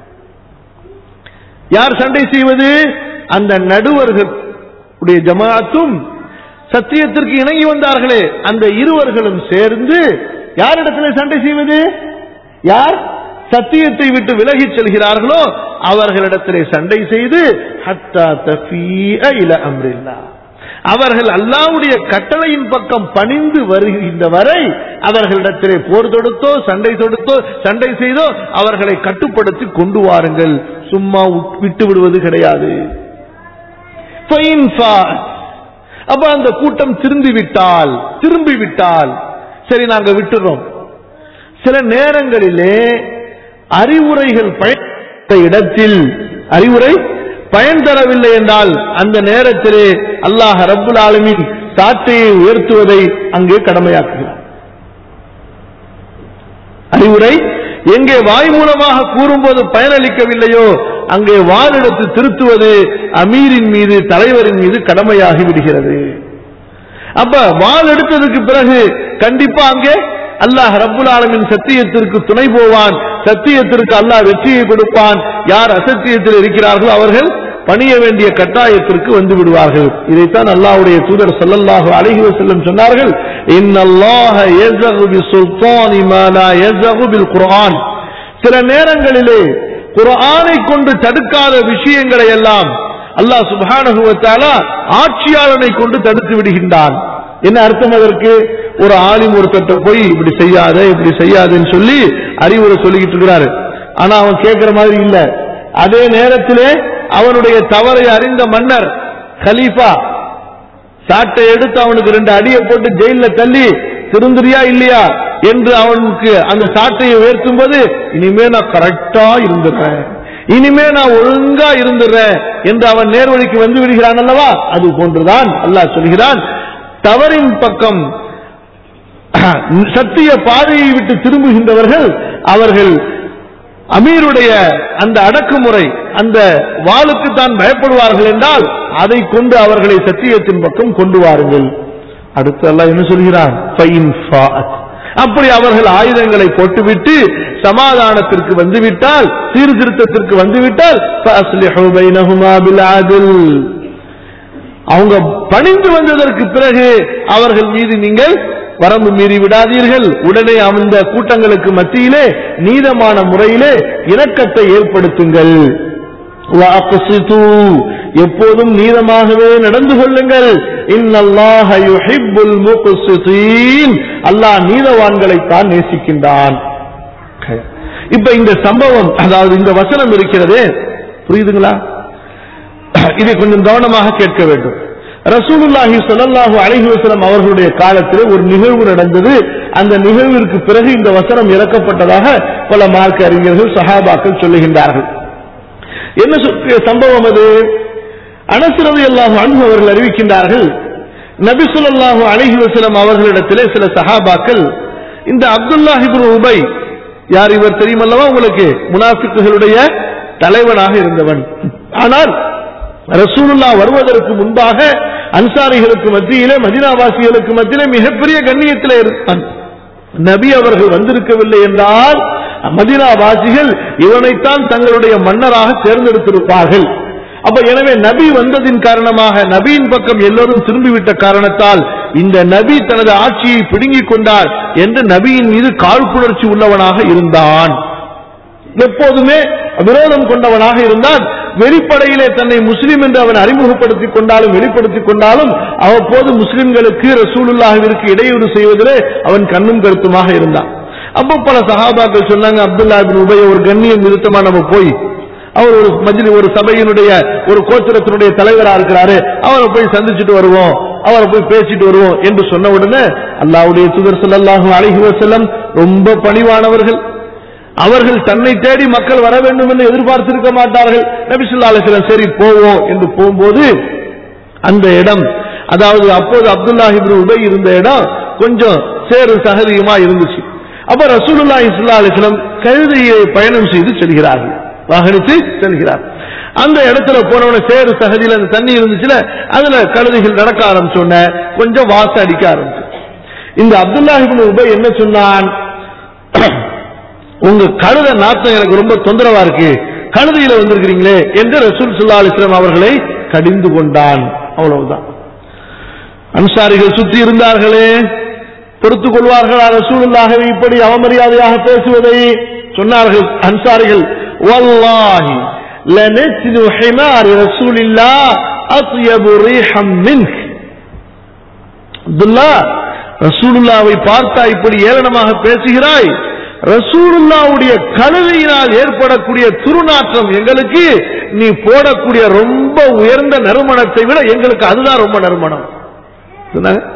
[SPEAKER 2] யார் சண்டை செய்வது அந்த நடுவர்கள் உடைய ஜமாத்தும் சத்தியத்திற்கு இணங்கி வந்தார்களே அந்த இருவர்களும் சேர்ந்து யாரிடத்தில் சண்டை செய்வது யார் சத்தியத்தை விட்டு விலகிச் செல்கிறார்களோ அவர்களிடத்திலே சண்டை செய்து ஹத்தா தஃபீஅ இல அம்ரில்லா அவர்கள் அல்லாவுடைய கட்டளையின் பக்கம் பணிந்து வருகின்ற வரை அவர்களிடத்திலே போர் தொடுத்தோ சண்டை தொடுத்தோ சண்டை செய்தோ அவர்களை கட்டுப்படுத்தி கொண்டு வாருங்கள் சும்மா உட்- விட்டு விடுவது கிடையாது ஃபைன் ஃபாஸ். அப்ப அந்த கூட்டம் திரும்பி விட்டால் திரும்பி விட்டால் சரி நாங்க விட்டுறோம் சில நேரங்களிலே அறிவுரைகள் பயன் இடத்தில் அறிவுரை பயன் தரவில்லை என்றால் அந்த நேரத்திலே அல்லாஹ் ரப்புல் ஆலமீன் சாட்டையை உயர்த்துவதை அங்கே கடமையாக்குகிறார் அறிவுரை எங்கே வாய் மூலமாக கூறும்போது பயனளிக்கவில்லையோ அங்கே வாரிடத்து திருத்துவது அமீரின் மீது தலைவரின் மீது கடமையாகி விடுகிறது அப்ப வாள் எடுத்ததுக்கு பிறகு கண்டிப்பா அங்கே அல்லாஹ் ரப்புல் ஆலமின் சத்தியத்திற்கு துணை போவான் சத்தியத்திற்கு அல்லாஹ் வெற்றியை கொடுப்பான் யார் அசத்தியத்தில் இருக்கிறார்களோ அவர்கள் பணிய வேண்டிய கட்டாயத்திற்கு வந்து விடுவார்கள் இதைத்தான் அல்லாஹ்வுடைய தூதர் ஸல்லல்லாஹு அலைஹி வஸல்லம் சொன்னார்கள் இன்னல்லாஹ யஸகு பிசுல்தானி மா லா யஸகு பில் குர்ஆன் சில நேரங்களிலே குர்ஆனை கொண்டு தடுக்காத விஷயங்களை எல்லாம் அல்லாஹ் சுப்ஹானஹு வ தஆலா ஆட்சியாளனை கொண்டு தடுத்து விடுகின்றான் என்ன அர்த்தம் அதற்கு ஒரு ஆலிம் ஒருத்தட்ட போய் இப்படி செய்யாத இப்படி செய்யாதுன்னு சொல்லி அறிவுரை சொல்லிக்கிட்டு இருக்கிறாரு ஆனா அவன் கேட்கிற மாதிரி இல்ல அதே நேரத்திலே அவனுடைய தவறை அறிந்த மன்னர் கலீஃபா சாட்டை எடுத்து அவனுக்கு ரெண்டு அடியை போட்டு ஜெயில தள்ளி திருந்துறியா இல்லையா என்று அவனுக்கு அந்த சாட்டையை உயர்த்தும் போது இனிமே நான் கரெக்டா இருந்துடுறேன் இனிமே நான் ஒழுங்கா இருந்துடுறேன் என்று அவன் நேர்வழிக்கு வந்து விடுகிறான் அல்லவா அது போன்றுதான் அல்லாஹ் சொல்கிறான் தவறின் பக்கம் சத்திய பாதையை விட்டு திரும்புகின்றவர்கள் அவர்கள் அமீருடைய அந்த அடக்குமுறை அந்த வாளுக்கு தான் பயப்படுவார்கள் என்றால் அதை கொண்டு அவர்களை சத்தியத்தின் பக்கம் கொண்டு வாருங்கள் அடுத்து அல்லாஹ் என்ன சொல்கிறான் ஃபைன் ஃபாஅத். அப்படி அவர்கள் ஆயுதங்களை போட்டுவிட்டு சமாதானத்திற்கு வந்துவிட்டால் சீர்திருத்தத்திற்கு வந்துவிட்டால் فَأَصْلِحُوا بَيْنَهُمَا بِالْعَدْلِ. அவங்க பணிந்து வந்ததற்கு பிறகு அவர்கள் மீது நீங்கள் வரம்பு மீறி விடாதீர்கள் உடனே அந்த கூட்டங்களுக்கு மத்தியிலே நீதமான முறையிலே இணக்கத்தை ஏற்படுத்துங்கள் وَأَقْسِطُوا. எப்போதும் நீதமாகவே நடந்து கொள்ளுங்கள் இன்னல்லாஹ யுஹிப்புல் முக்ஸிதீன் அல்லாஹ் நீதவான்களைத்தான் நேசிக்கின்றான் இப்ப இந்த சம்பவம் அதாவது இந்த வசனம் இருக்கிறதே புரியுதுங்களா இதை கொஞ்சம் கவனமாக கேட்க வேண்டும் ரசூலுல்லாஹி ஸல்லல்லாஹு அலைஹி வஸல்லம் அவர்களுடைய காலத்தில் ஒரு நிகழ்வு நடந்தது அந்த நிகழ்விற்கு பிறகு இந்த வசனம் இறக்கப்பட்டதாக பல மார்க்க அறிஞர்கள் சஹாபாக்கள் சொல்லுகின்றார்கள் என்ன சொ- சம்பவம் அது அனசுரது அல்லாஹு அன்பு அவர்கள் அறிவிக்கின்றார்கள் நபி ஸல்லல்லாஹு அலைஹி வஸல்லம் அவர்களிடத்திலே சில சஹாபாக்கள் இந்த அப்துல்லாஹ் இப்னு உபை யார் இவர் தெரியுமல்லவா உங்களுக்கு முனாஃபிக்குகளுடைய தலைவனாக இருந்தவன் ஆனால் ரசூலுல்லா வருவதற்கு முன்பாக அன்சாரிகளுக்கு மத்தியிலே மதினாவாசிகளுக்கு மத்தியிலே மிகப்பெரிய கண்ணியத்திலே இருந்தான் நபி அவர்கள் வந்திருக்கவில்லை என்றால் மதினாவாசிகள் இவனைத்தான் தங்களுடைய மன்னராக தேர்ந்தெடுத்திருப்பார்கள் அப்ப எனவே நபி வந்ததின் காரணமாக நபியின் பக்கம் எல்லோரும் திரும்பிவிட்ட காரணத்தால் இந்த நபி தனது ஆட்சியை பிடுங்கிக் கொண்டார் என்று நபியின் மீது காழ்ப்புணர்ச்சி உள்ளவனாக இருந்தான் எப்போதுமே விரோதம் கொண்டவனாக இருந்தால் வெளிப்படையிலே தன்னை முஸ்லிம் என்று அவன் அறிமுகப்படுத்திக் கொண்டாலும் வெளிப்படுத்திக் கொண்டாலும் அவ்வப்போது முஸ்லிம்களுக்கு ரசூலுல்லாஹிற்கு இடையூறு செய்வதிலே அவன் கண்ணும் கருத்துமாக இருந்தான் அப்போ பல சஹாபாக்கள் சொன்னாங்க அப்துல்லா பின் உபய ஒரு கண்ணியம் நிறுத்தமா நம்ம போய் அவர் ஒரு மஜ்லி ஒரு சபையினுடைய ஒரு கோத்திரத்தினுடைய தலைவரா இருக்கிறாரு அவரை போய் சந்திச்சுட்டு வருவோம் அவரை போய் பேசிட்டு வருவோம் என்று சொன்ன உடனே அல்லாஹ்வுடைய தூதர் ஸல்லல்லாஹு அலைஹி வஸல்லம் ரொம்ப பணிவானவர்கள் அவர்கள் தன்னை தேடி மக்கள் வர வேண்டும் என்று எதிர்பார்த்திருக்க மாட்டார்கள் நபி ஸல்லல்லாஹு அலைஹி வஸல்லம் சரி போவோம் என்று போகும்போது அந்த இடம் அதாவது அப்போது அப்துல்லாஹ் இப்னு உபை இருந்த இடம் கொஞ்சம் சேறு சகதியுமா இருந்துச்சு அப்ப ரசூலுல்லாஹி ஸல்லல்லாஹு அலைஹி வஸல்லம் கழுதையை பயணம் செய்து செல்கிறார்கள் வாகனித்து செல்கிறார் அந்த இடத்துல போனவன சேறு சகதியில அந்த தண்ணி இருந்துச்சுல அதுல கழுதைகள் நடக்க ஆரம்பிச்சோன்ன கொஞ்சம் வாசம் அடிக்க ஆரம்பிச்சு இந்த அப்துல்லாஹ் இப்னு உபை என்ன சொன்னான் உங்க கழுத நாத்தம் எனக்கு ரொம்ப தொந்தரவா இருக்கு கழுதையில வந்திருக்கிறீங்களே என்று ரசூல் சுல்லா அலிஸ்லாம் அவர்களை கடிந்து கொண்டான் அவ்வளவுதான் அன்சாரிகள் சுற்றி இருந்தார்களே பொறுத்துக் கொள்வார்களா ரசூலுல்லாஹவை இப்படி அவமரியாதையாக பேசுவதை சொன்னார்கள் அன்சாரிகள் வல்லாஹி லனத்னு ஹிமார் ரசூலில்லாஹ் அத்யபு ரீஹம் மின்க் அப்துல்லா ரசூலுல்லாவை பார்த்தா இப்படி ஏளனமாக பேசுகிறாய் ரசூலுல்லாவுடைய கழுதையினால் ஏற்படக்கூடிய துருநாற்றம் எங்களுக்கு நீ போடக்கூடிய ரொம்ப உயர்ந்த நறுமணத்தை விட எங்களுக்கு அதுதான் ரொம்ப நறுமணம் சொன்னாங்க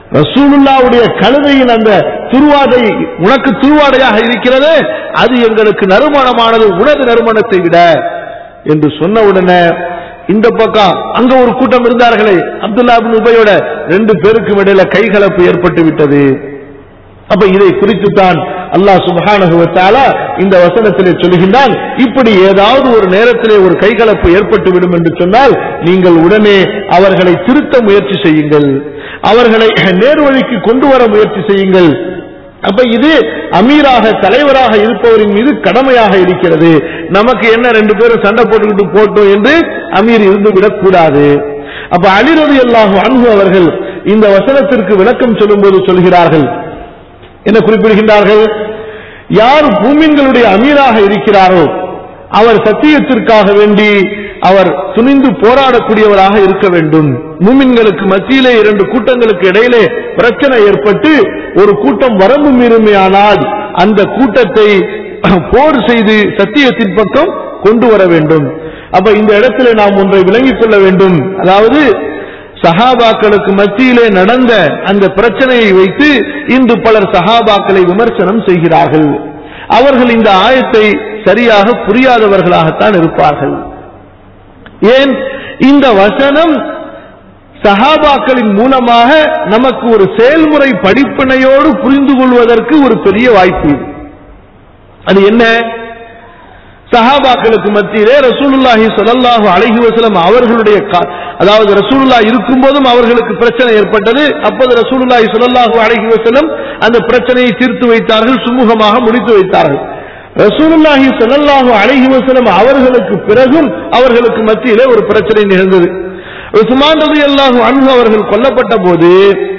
[SPEAKER 2] ரசூலுல்லாவுடைய கழுதையின் அந்த துருவாடை உனக்கு துருவாடையாக இருக்கிறது அது எங்களுக்கு நறுமணமானது உனது நறுமணத்தை விட என்று சொன்ன உடனே இந்த பக்கம் அங்க ஒரு கூட்டம் இருந்தார்களே அப்துல்லா பின் உபயோட ரெண்டு பேருக்கும் இடையில கைகலப்பு ஏற்பட்டு விட்டது அப்ப இதை குறித்து தான் அல்லாஹ் சுப்ஹானஹு வ தஆலா இந்த வசனத்திலே சொல்கின்றான் இப்படி ஏதாவது ஒரு நேரத்திலே ஒரு கைகலப்பு ஏற்பட்டு விடும் என்று சொன்னால் நீங்கள் உடனே அவர்களை திருத்த முயற்சி செய்யுங்கள் அவர்களை நேர்வழிக்கு கொண்டு வர முயற்சி செய்யுங்கள் அப்ப இது அமீராக தலைவராக இருப்பவரின் மீது கடமையாக இருக்கிறது நமக்கு என்ன ரெண்டு பேரும் சண்டை போட்டுக்கிட்டு போட்டோம் என்று அமீர் இருந்து விடக்கூடாது அப்ப அலிரது அல்லாஹு அன்பு அவர்கள் இந்த வசனத்திற்கு விளக்கம் சொல்லும்போது சொல்கிறார்கள் என்ன குறிப்பிடுகின்றார்கள் யார் பூமின்களுடைய அமீராக இருக்கிறாரோ அவர் சத்தியத்திற்காக வேண்டி அவர் துணிந்து போராடக்கூடியவராக இருக்க வேண்டும் மூமின்களுக்கு மத்தியிலே இரண்டு கூட்டங்களுக்கு இடையிலே பிரச்சனை ஏற்பட்டு ஒரு கூட்டம் வரம்பு மீறுமையானால் அந்த கூட்டத்தை போர் செய்து சத்தியத்தின் பக்கம் கொண்டு வர வேண்டும் அப்ப இந்த இடத்துல நாம் ஒன்றை விளங்கிக் கொள்ள வேண்டும் அதாவது சஹாபாக்களுக்கு மத்தியிலே நடந்த அந்த பிரச்சனையை வைத்து இன்று பலர் சஹாபாக்களை விமர்சனம் செய்கிறார்கள் அவர்கள் இந்த ஆயத்தை சரியாக புரியாதவர்களாகத்தான் இருப்பார்கள் ஏன் இந்த வசனம் சஹாபாக்களின் மூலமாக நமக்கு ஒரு செயல்முறை படிப்பினையோடு புரிந்து கொள்வதற்கு ஒரு பெரிய வாய்ப்பு இது அது என்ன சஹாபாக்களுக்கு மத்தியிலே ரசூலுல்லாஹி ஸல்லல்லாஹு அலைஹி வஸல்லம் அவர்களுடைய கா- அதாவது ரசூலுல்லாஹ் இருக்கும்போதும் அவர்களுக்கு பிரச்சனை ஏற்பட்டது அப்போது ரசூலுல்லாஹி ஸல்லல்லாஹு அலைஹி வஸல்லம் அந்த பிரச்சனையை தீர்த்து வைத்தார்கள் சுமூகமாக முடித்து வைத்தார்கள் ரசூலுல்லாஹி ஸல்லல்லாஹு அலைஹி வஸல்லம் அவர்களுக்கு பிறகும் அவர்களுக்கு மத்தியிலே ஒரு பிரச்சனை நிகழ்ந்தது உஸ்மான் ரலியல்லாஹு அன்ஹு அவர்கள் கொல்லப்பட்ட போது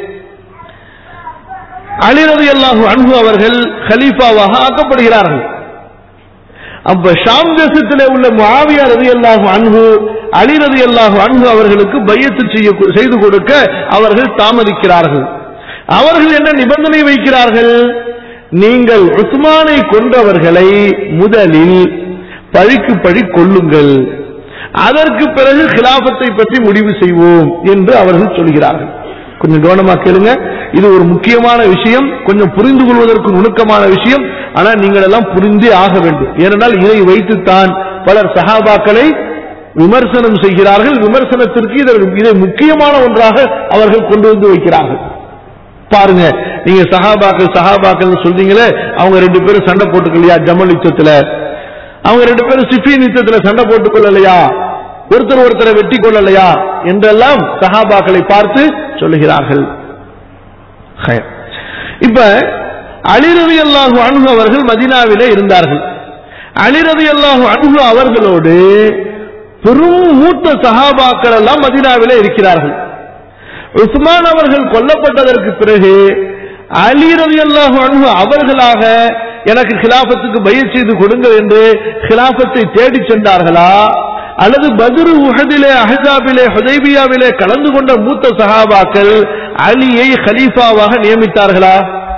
[SPEAKER 2] அலி ரலியல்லாஹு அன்ஹு அவர்கள் கலீஃபாவாக ஆக்கப்படுகிறார்கள் அப்ப ஷாம் தேசத்திலே உள்ள முஆவியா ரலியல்லாஹு அன்ஹு அலி ரலியல்லாஹு அன்ஹு அவர்களுக்கு பையத்து செய்ய செய்து கொடுக்க அவர்கள் தாமதிக்கிறார்கள் அவர்கள் என்ன நிபந்தனை வைக்கிறார்கள் நீங்கள் உஸ்மானை கொன்றவர்களை முதலில் பழிக்கு பழி கொள்ளுங்கள் அதற்கு பிறகு கிலாபத்தை பற்றி முடிவு செய்வோம் என்று அவர்கள் சொல்கிறார்கள் கொஞ்சம் கவனமா கேளுங்க இது ஒரு முக்கியமான விஷயம் கொஞ்சம் புரிந்து கொள்வதற்கு நுணுக்கமான விஷயம் ஆனா நீங்கள் எல்லாம் புரிந்தே ஆக வேண்டும் ஏனென்றால் இதை வைத்துத்தான் பலர் சஹாபாக்களை விமர்சனம் செய்கிறார்கள் விமர்சனத்திற்கு இதை இதை முக்கியமான ஒன்றாக அவர்கள் கொண்டு வந்து வைக்கிறார்கள் பாருங்க நீங்க சஹாபாக்கள் சஹாபாக்கள் சொல்றீங்களே அவங்க ரெண்டு பேரும் சண்டை போட்டுக்கலையா ஜமல் யுத்தத்துல அவங்க ரெண்டு பேரும் சிஃபின் யுத்தத்துல சண்டை போட்டுக் கொள்ளலையா ஒருத்தர் ஒருத்தரை வெட்டி கொள்ளலையா என்றெல்லாம் சஹாபாக்களை பார்த்து சொல்லுகிறார்கள் ஹயர். இப்ப அலிரவி அல்லாஹு அணுகு அவர்கள் மதினாவிலே இருந்தார்கள் அலிரவி அல்லாஹு அணுகு அவர்களோடு பெரும் மூத்த சஹாபாக்கள் எல்லாம் மதினாவிலே இருக்கிறார்கள் உஸ்மான் அவர்கள் கொல்லப்பட்டதற்கு பிறகு அலி ரலியல்லாஹு அன்ஹு அவர்களாக எனக்கு கிலாபத்துக்கு பயிர் செய்து கொடுங்கள் என்று கிலாபத்தை தேடி சென்றார்களா அல்லது பத்ரு உஹதிலே அஹதாபிலே ஹுதைபியாவிலே கலந்து கொண்ட மூத்த சஹாபாக்கள் அலியை கலீஃபாவாக நியமித்தார்களா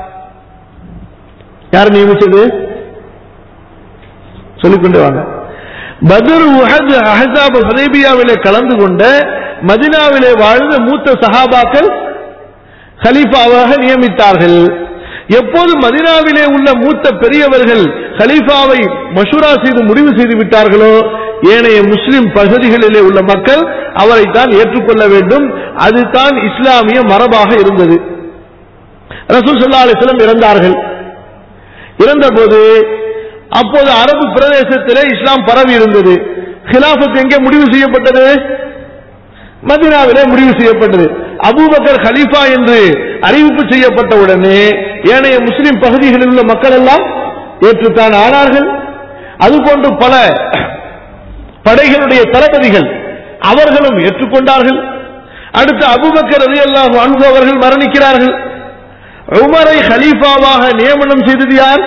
[SPEAKER 2] யார் நியமிச்சது சொல்லிக்கொண்டே வாங்க பத்ர் உஹத் அஹசாப் ஹுதைபியாவிலே கலந்து கொண்ட மதினாவிலே வாழ்ந்த மூத்த சஹாபாக்கள் கலீஃபாவாக நியமித்தார்கள் எப்போது மதினாவிலே உள்ள மூத்த பெரியவர்கள் கலீஃபாவை மஷூரா செய்து முடிவு செய்து விட்டார்களோ ஏனைய முஸ்லிம் பகுதிகளிலே உள்ள மக்கள் அவரைத்தான் ஏற்றுக்கொள்ள வேண்டும் அதுதான் இஸ்லாமிய மரபாக இருந்தது ரசூல் ஸல்லல்லாஹு அலைஹி வஸல்லம் இறந்தார்கள் இறந்தபோது அப்போது அரபு பிரதேசத்திலே இஸ்லாம் பரவி இருந்தது ஹிலாஃபத் எங்கே முடிவு செய்யப்பட்டது மதினாவிலே முடிவு செய்யப்பட்டது அபூபக்கர் ஹலீஃபா என்று அறிவிப்பு செய்யப்பட்ட உடனே ஏனைய முஸ்லிம் பகுதிகளில் உள்ள மக்கள் எல்லாம் ஏற்றுத்தான் ஆனார்கள் அதுபோன்று பல படைகளுடைய தளபதிகள் அவர்களும் ஏற்றுக்கொண்டார்கள் அடுத்து அபுபக்கர் ரதி அல்லாஹ் அன்பு அவர்கள் மரணிக்கிறார்கள் உமரை ஹலீஃபாவாக நியமனம் செய்தது யார்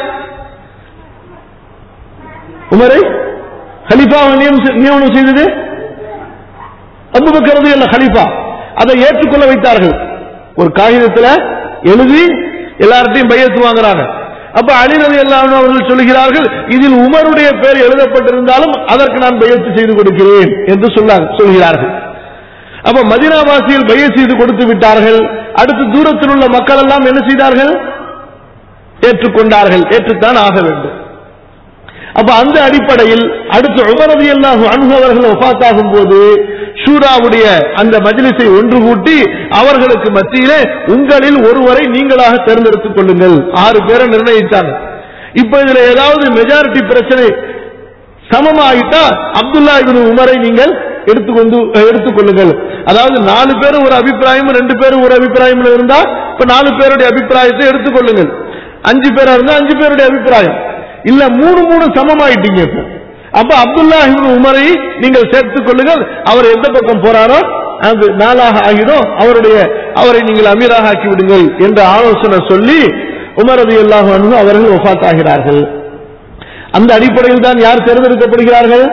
[SPEAKER 2] உமரை ஹலீஃபாவாக நியமனம் நியமனம் செய்தது அபுபக்கர் ரதி அல்ல ஹலீஃபா அதை ஏற்றுக்கொள்ள வைத்தார்கள் ஒரு காகிதத்தில் எழுதி எல்லார்ட்டையும் பையத்து வாங்குறாங்க அப்ப அலி ரதி அல்லாஹ் அவர்கள் சொல்கிறார்கள் இதில் உமருடைய பெயர் எழுதப்பட்டிருந்தாலும் அதற்கு நான் பையத்து செய்து கொடுக்கிறேன் என்று சொன்னார் சொல்கிறார்கள் அப்ப மதினாவாசியில் பைய செய்து கொடுத்து விட்டார்கள் அடுத்து தூரத்தில் உள்ள மக்கள் எல்லாம் என்ன செய்தார்கள் ஏற்றுக்கொண்டார்கள் ஏற்றுத்தான் ஆக வேண்டும் அப்ப அந்த அடிப்படையில் அடுத்து உமரதி அல்லாஹு அணுகவர்கள் ஒஃபாத்தாகும் போது ஷூராவுடைய அந்த மஜ்லிஸை ஒன்று கூட்டி அவர்களுக்கு மத்தியிலே உங்களில் ஒருவரை நீங்களாக தேர்ந்தெடுத்துக் கொள்ளுங்கள் ஆறு பேரை நிர்ணயித்தாங்க இப்ப இதுல ஏதாவது மெஜாரிட்டி பிரச்சனை சமமாயிட்டா அப்துல்லா இபின் உமரை நீங்கள் எடுத்துக்கொண்டு எடுத்துக் கொள்ளுங்கள் அதாவது நாலு பேர் ஒரு அபிப்பிராயம் ரெண்டு பேர் ஒரு அபிப்பிராயம் இருந்தா இப்ப நாலு பேருடைய அபிப்பிராயத்தை எடுத்துக் கொள்ளுங்கள் அஞ்சு பேரா இருந்தா அஞ்சு பேருடைய அபிப்பிராயம் இல்ல மூணு மூணு சமமாயிட்டீங்க இப்ப அப்ப அப்துல்லா இபின் உமரை நீங்கள் சேர்த்துக் கொள்ளுங்கள் அவர் எந்த பக்கம் போறாரோ அது நாளாக ஆகிடும் அவருடைய அவரை நீங்கள் அமீராக ஆக்கி விடுங்கள் என்ற ஆலோசனை சொல்லி உமரது அல்லாஹ் அவர்கள் ஒஃபாத் ஆகிறார்கள் அந்த அடிப்படையில் தான் யார் தேர்ந்தெடுக்கப்படுகிறார்கள்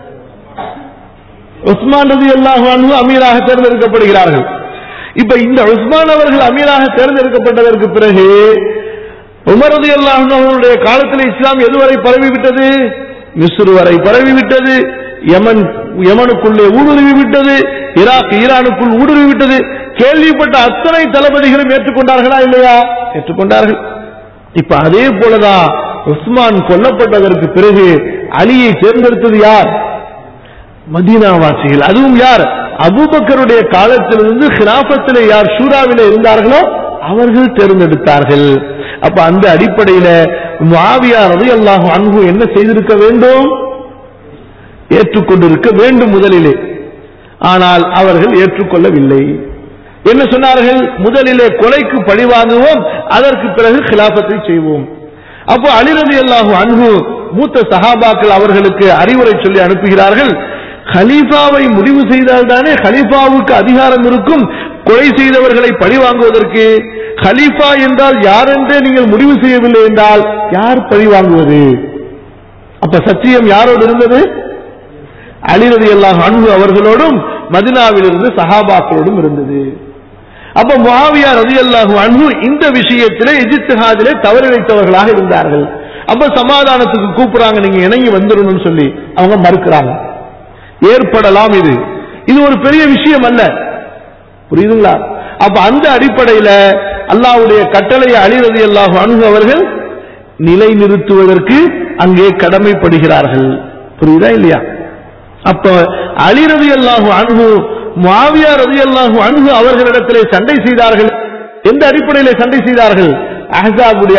[SPEAKER 2] உஸ்மான் ரதி அல்லாஹு அமீராக தேர்ந்தெடுக்கப்படுகிறார்கள் இப்ப இந்த உஸ்மான் அவர்கள் அமீராக தேர்ந்தெடுக்கப்பட்டதற்கு பிறகு உமரது அல்லாஹனுடைய காலத்தில் இஸ்லாம் எதுவரை பரவிவிட்டது மிஸ்ரு வரை பரவிவிட்டது யமன் யமனுக்குள்ளே ஊடுருவி விட்டது ஈராக் ஈரானுக்குள் ஊடுருவி விட்டது கேள்விப்பட்ட அத்தனை தளபதிகளும் ஏற்றுக்கொண்டார்களா இல்லையா ஏற்றுக்கொண்டார்கள் இப்ப அதே போலதான் உஸ்மான் கொல்லப்பட்டதற்கு பிறகு அலியை தேர்ந்தெடுத்தது யார் மதீனாவாசிகள் அதுவும் யார் அபூபக்கருடைய காலத்திலிருந்து ஹிலாபத்திலே யார் ஷூராவிலே இருந்தார்களோ அவர்கள் தேர்ந்தெடுத்தார்கள் அப்ப அந்த அடிப்படையில மாவியா ரவி அல்லாஹு அன்பு என்ன செய்திருக்க வேண்டும் ஏற்றுக்கொண்டிருக்க வேண்டும் முதலிலே ஆனால் அவர்கள் ஏற்றுக்கொள்ளவில்லை என்ன சொன்னார்கள் முதலிலே கொலைக்கு பழி வாங்குவோம் அதற்கு பிறகு கிலாபத்தை செய்வோம் அப்போ அலிரதி அல்லாஹு அன்பு மூத்த சஹாபாக்கள் அவர்களுக்கு அறிவுரை சொல்லி அனுப்புகிறார்கள் ஹலீஃபாவை முடிவு செய்தால்தானே ஹலீஃபாவுக்கு அதிகாரம் இருக்கும் கொலை செய்தவர்களை பழி வாங்குவதற்கு ஹலீஃபா என்றால் யார் என்றே நீங்கள் முடிவு செய்யவில்லை என்றால் யார் பழி வாங்குவது அப்ப சத்தியம் யாரோடு இருந்தது அலிரதி அல்லாஹ் அன்பு அவர்களோடும் மதினாவிலிருந்து சஹாபாக்களோடும் இருந்தது அப்ப முகாவியா ரதி அல்லாஹு அன்பு இந்த விஷயத்திலே இஜித்துஹாதிலே தவறிழைத்தவர்களாக இருந்தார்கள் அப்ப சமாதானத்துக்கு கூப்பிடுறாங்க நீங்க இணங்கி வந்துடணும்னு சொல்லி அவங்க மறுக்கிறாங்க ஏற்படலாம் இது இது ஒரு பெரிய விஷயம் அல்ல புரியுதுங்களா அப்ப அந்த அடிப்படையில அல்லாவுடைய கட்டளையை அழிரதி அல்லாஹு அணுகு அவர்கள் நிலை நிறுத்துவதற்கு அங்கே கடமைப்படுகிறார்கள் புரியுதா இல்லையா அப்ப அலிரதி அல்லாஹு அணுகு மாவியா ரதி அல்லாஹு அணுகு அவர்களிடத்திலே சண்டை செய்தார்கள் எந்த அடிப்படையிலே சண்டை செய்தார்கள் அஹாபுடைய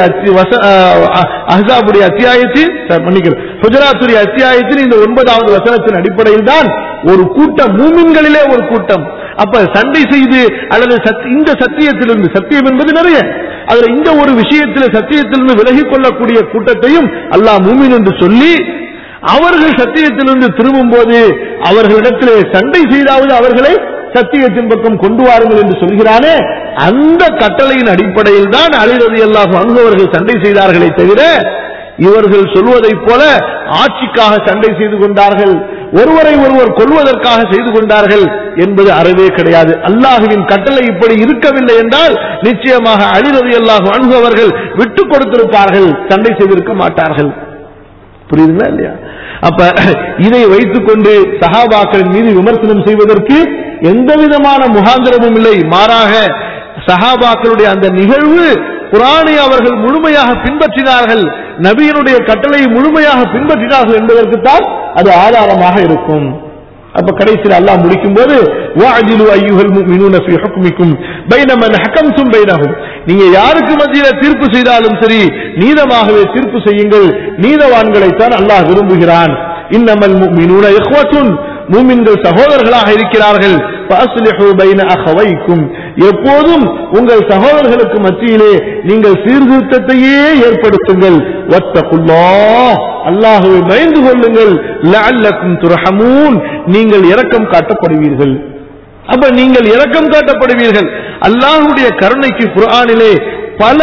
[SPEAKER 2] அஹாபுடைய அத்தியாயத்தில் மன்னிக்கிறேன் குஜராத்துடைய அத்தியாயத்தில் இந்த ஒன்பதாவது வசனத்தின் அடிப்படையில் தான் ஒரு கூட்டம் மூமின்களிலே ஒரு கூட்டம் அப்ப சண்டை செய்து அல்லது இந்த சத்தியத்திலிருந்து சத்தியம் என்பது நிறைய அதுல இந்த ஒரு விஷயத்தில் சத்தியத்திலிருந்து விலகிக் கொள்ளக்கூடிய கூட்டத்தையும் அல்லாஹ் மூமின் என்று சொல்லி அவர்கள் சத்தியத்திலிருந்து திரும்பும் போது அவர்களிடத்திலே சண்டை செய்தாவது அவர்களை சத்தியத்தின் பக்கம் கொண்டு வாருங்கள் என்று சொல்கிறானே அந்த கட்டளையின் அடிப்படையில் தான் அழிரதி அல்லாஹ் அன்பவர்கள் சண்டை செய்தார்களே தவிர இவர்கள் சொல்வதைப் போல ஆட்சிக்காக சண்டை செய்து கொண்டார்கள் ஒருவரை ஒருவர் கொள்வதற்காக செய்து கொண்டார்கள் என்பது அறவே கிடையாது அல்லாஹுவின் கட்டளை இப்படி இருக்கவில்லை என்றால் நிச்சயமாக அழிரதி அல்லாஹ் அன்பவர்கள் விட்டுக் கொடுத்திருப்பார்கள் சண்டை செய்திருக்க மாட்டார்கள் புரியுதுங்களா இல்லையா அப்ப இதை வைத்துக் கொண்டு சஹாபாக்களின் மீது விமர்சனம் செய்வதற்கு எந்த விதமான முகாந்திரமும் இல்லை மாறாக சஹாபாக்களுடைய அந்த நிகழ்வு குரானை அவர்கள் முழுமையாக பின்பற்றினார்கள் நபியினுடைய கட்டளையை முழுமையாக பின்பற்றினார்கள் என்பதற்குத்தான் அது ஆதாரமாக இருக்கும் அப்ப கடைசியில் அல்லாஹ் முடிக்கும் போது வாஜிலு ஐயுகள் முஃமினூன ஃபீ ஹுக்மிக்கும் பைன மன் ஹக்கம்தும் பைனஹும் நீங்க யாருக்கு மத்தியில தீர்ப்பு செய்தாலும் சரி நீதமாகவே தீர்ப்பு செய்யுங்கள் நீதவான்களைத்தான் அல்லாஹ் விரும்புகிறான் இன்னமல் முஃமினூன இஹ்வத்துன் மூமின்கள் சகோதரர்களாக இருக்கிறார்கள் فَأَصْلِحُوا بَيْنَ أَخَوَيْكُمْ எப்போதும் உங்கள் சகோதரர்களுக்கு மத்தியிலே நீங்கள் சீர்திருத்தத்தையே ஏற்படுத்துங்கள் வத்தகுல்லாஹ் அல்லாஹுவை பயந்து கொள்ளுங்கள் லஅல்லக்கும் துர்ஹமூன் நீங்கள் இரக்கம் காட்டப்படுவீர்கள் அப்ப நீங்கள் இரக்கம் காட்டப்படுவீர்கள் அல்லாஹ்வுடைய கருணைக்கு குர்ஆனிலே பல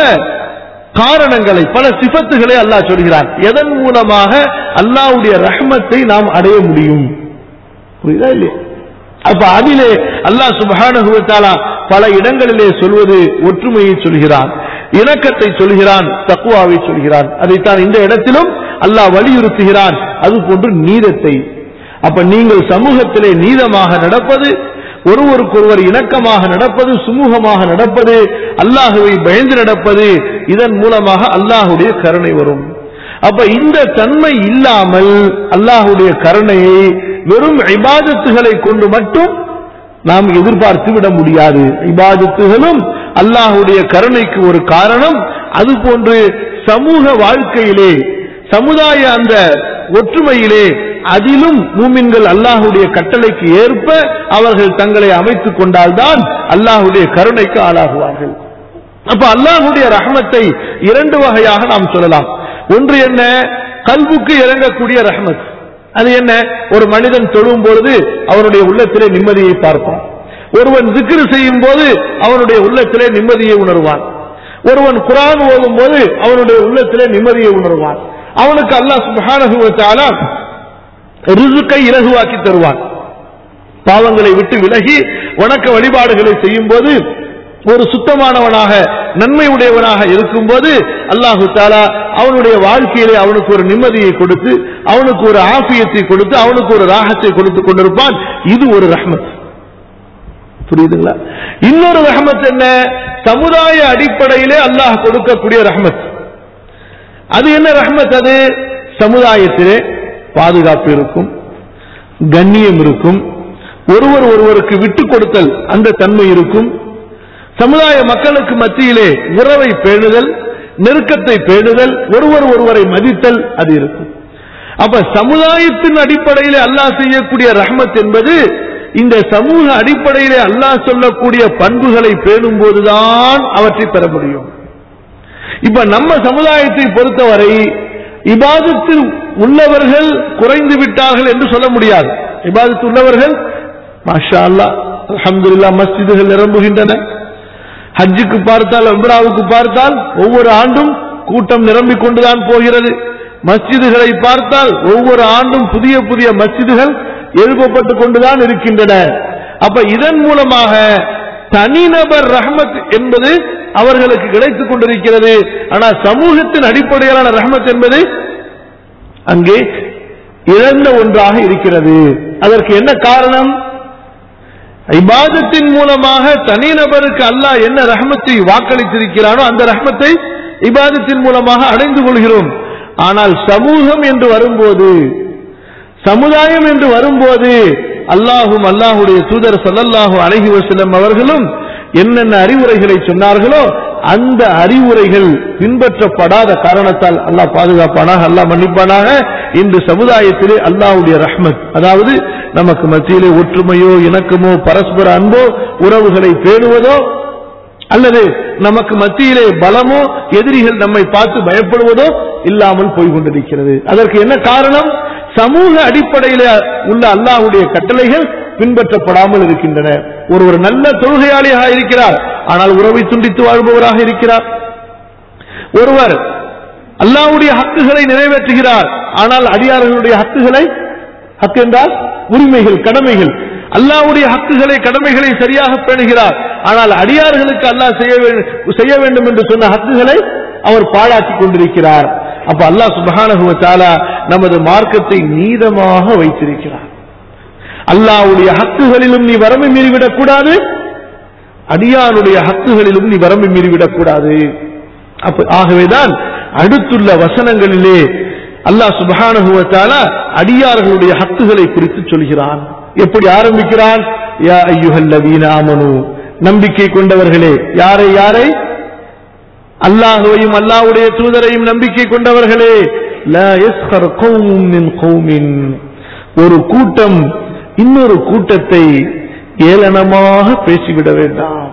[SPEAKER 2] காரணங்களை பல சிபத்துகளை அல்லாஹ் சொல்கிறான் எதன் மூலமாக அல்லாஹ்வுடைய ரஹ்மத்தை நாம் அடைய முடியும் புரியுதா இல்லையா அப்ப அதிலே அல்லாஹ் சுப்ஹானஹு வ தஆலா பல இடங்களிலே சொல்வது ஒற்றுமையை சொல்கிறான் இணக்கத்தை சொல்கிறான் தக்குவாவை சொல்கிறான் அதைத்தான் இந்த இடத்திலும் அல்லாஹ் வலியுறுத்துகிறான் அது போன்று நீதத்தை அப்ப நீங்கள் சமூகத்திலே நீதமாக நடப்பது ஒருவருக்கொருவர் இணக்கமாக நடப்பது சுமூகமாக நடப்பது அல்லாஹுவை பயந்து நடப்பது இதன் மூலமாக அல்லாஹுடைய கருணை வரும் அப்ப இந்த தன்மை இல்லாமல் அல்லாஹுடைய கருணையை வெறும் இபாதத்துகளை கொண்டு மட்டும் நாம் எதிர்பார்த்து விட முடியாது இபாதத்துகளும் அல்லாஹுடைய கருணைக்கு ஒரு காரணம் அதுபோன்று சமூக வாழ்க்கையிலே சமுதாய அந்த ஒற்றுமையிலே அதிலும் மூமின்கள் அல்லாஹுடைய கட்டளைக்கு ஏற்ப அவர்கள் தங்களை அமைத்துக் கொண்டால்தான் அல்லாஹுடைய கருணைக்கு ஆளாகுவார்கள் அப்ப அல்லாஹுடைய ரஹமத்தை இரண்டு வகையாக நாம் சொல்லலாம் ஒன்று என்ன கல்புக்கு இறங்கக்கூடிய ரஹமத் அது என்ன ஒரு மனிதன் தொழும் பொழுது அவனுடைய உள்ளத்திலே நிம்மதியை பார்ப்பான் ஒருவன் திக்ரு செய்யும் போது அவனுடைய உள்ளத்திலே நிம்மதியை உணர்வான் ஒருவன் குரான் ஓதும் போது அவனுடைய உள்ளத்திலே நிம்மதியை உணர்வான் அவனுக்கு அல்லாஹ் சுப்ஹானஹு வ தஆலா ரிசுக்கை இலகுவாக்கி தருவான் பாவங்களை விட்டு விலகி வணக்க வழிபாடுகளை செய்யும் போது ஒரு சுத்தமானவனாக நன்மை உடையவனாக இருக்கும்போது அல்லாஹு தாலா அவனுடைய வாழ்க்கையிலே அவனுக்கு ஒரு நிம்மதியை கொடுத்து அவனுக்கு ஒரு ஆசியத்தை கொடுத்து அவனுக்கு ஒரு ராகத்தை கொடுத்து கொண்டிருப்பான் இது ஒரு ரஹ்மத் புரியுதுங்களா இன்னொரு ரஹமத் என்ன சமுதாய அடிப்படையிலே அல்லாஹ் கொடுக்கக்கூடிய ரஹமத் அது என்ன ரஹமத் அது சமுதாயத்திலே பாதுகாப்பு இருக்கும் கண்ணியம் இருக்கும் ஒருவர் ஒருவருக்கு விட்டு கொடுத்தல் அந்த தன்மை இருக்கும் சமுதாய மக்களுக்கு மத்தியிலே உறவை பேணுதல் நெருக்கத்தை பேணுதல் ஒருவர் ஒருவரை மதித்தல் அது இருக்கும் அப்ப சமுதாயத்தின் அடிப்படையிலே அல்லாஹ் செய்யக்கூடிய ரஹ்மத் என்பது இந்த சமூக அடிப்படையிலே அல்லாஹ் சொல்லக்கூடிய பண்புகளை பேணும் போதுதான் அவற்றை பெற முடியும் இப்ப நம்ம சமுதாயத்தை பொறுத்தவரை இபாதத்தில் உள்ளவர்கள் குறைந்து விட்டார்கள் என்று சொல்ல முடியாது இபாதத்தில் உள்ளவர்கள் மாஷா அல்லா அல்ஹம்துலில்லா மஸ்ஜிதுகள் நிரம்புகின்றன ஹஜ்ஜுக்கு பார்த்தால் உம்ராவுக்கு பார்த்தால் ஒவ்வொரு ஆண்டும் கூட்டம் நிரம்பிக் கொண்டுதான் போகிறது மஸ்ஜிதுகளை பார்த்தால் ஒவ்வொரு ஆண்டும் புதிய புதிய மஸ்ஜிதுகள் எழுப்பப்பட்டுக் கொண்டுதான் இருக்கின்றன அப்ப இதன் மூலமாக தனிநபர் ரஹமத் என்பது அவர்களுக்கு கிடைத்துக் கொண்டிருக்கிறது ஆனால் சமூகத்தின் அடிப்படையிலான ரஹமத் என்பது அங்கே இழந்த ஒன்றாக இருக்கிறது அதற்கு என்ன காரணம் இபாதத்தின் மூலமாக தனிநபருக்கு அல்லாஹ் என்ன ரஹமத்தை வாக்களித்திருக்கிறானோ அந்த ரஹமத்தை இபாதத்தின் மூலமாக அடைந்து கொள்கிறோம் ஆனால் சமூகம் என்று வரும்போது சமுதாயம் என்று வரும்போது அல்லாஹும் அல்லாஹுடைய தூதர் சல்லல்லாஹு அலைஹி வஸல்லம் அவர்களும் என்னென்ன அறிவுரைகளை சொன்னார்களோ அந்த அறிவுரைகள் பின்பற்றப்படாத காரணத்தால் அல்லாஹ் பாதுகாப்பானாக அல்லாஹ் மன்னிப்பானாக இன்று சமுதாயத்திலே அல்லாஹ்வுடைய ரஹ்மத் அதாவது நமக்கு மத்தியிலே ஒற்றுமையோ இணக்கமோ பரஸ்பர அன்போ உறவுகளை பேணுவதோ அல்லது நமக்கு மத்தியிலே பலமோ எதிரிகள் நம்மை பார்த்து பயப்படுவதோ இல்லாமல் போய் கொண்டிருக்கிறது அதற்கு என்ன காரணம் சமூக அடிப்படையில் உள்ள அல்லாஹ்வுடைய கட்டளைகள் பின்பற்றப்படாமல் இருக்கின்றன ஒருவர் நல்ல தொழுகையாளியாக இருக்கிறார் ஆனால் உறவை துண்டித்து வாழ்பவராக இருக்கிறார் ஒருவர் அல்லாஹ்வுடைய ஹக்குகளை நிறைவேற்றுகிறார் ஆனால் அடியார்களுடைய ஹக்குகளை ஹக்கு என்றால் உரிமைகள் கடமைகள் அல்லாஹ்வுடைய ஹக்குகளை கடமைகளை சரியாக பேணுகிறார் ஆனால் அடியார்களுக்கு அல்லாஹ் செய்ய வேண்டும் செய்ய வேண்டும் என்று சொன்ன ஹக்குகளை அவர் பாழாக்கிக் கொண்டிருக்கிறார் அப்ப அல்லாஹ் சுபஹானஹு வ தஆலா நமது மார்க்கத்தை நீதமாக வைத்திருக்கிறார் அல்லாஹ்வுடைய ஹக்குகளிலும் நீ வரம்பை மீறிவிடக் கூடாது அடியானுடைய ஹக்குகளிலும் நீ வரம்பை மீறிவிடக் கூடாது அப்ப ஆகவேதான் அடுத்துள்ள வசனங்களிலே அல்லாஹ் சுபஹானஹு வ தஆலா அடியார்களுடைய ஹக்குகளை குறித்து சொல்கிறான் எப்படி ஆரம்பிக்கிறான் யா ஐயுஹல்லதீன ஆமனு நம்பிக்கை கொண்டவர்களே யாரை யாரை அல்லாஹுவையும் அல்லாஹ்வுடைய தூதரையும் நம்பிக்கை கொண்டவர்களே லா யஸ்கர் கௌமும் மின் கௌமின் ஒரு கூட்டம் இன்னொரு கூட்டத்தை ஏளனமாக பேசிவிட வேண்டாம்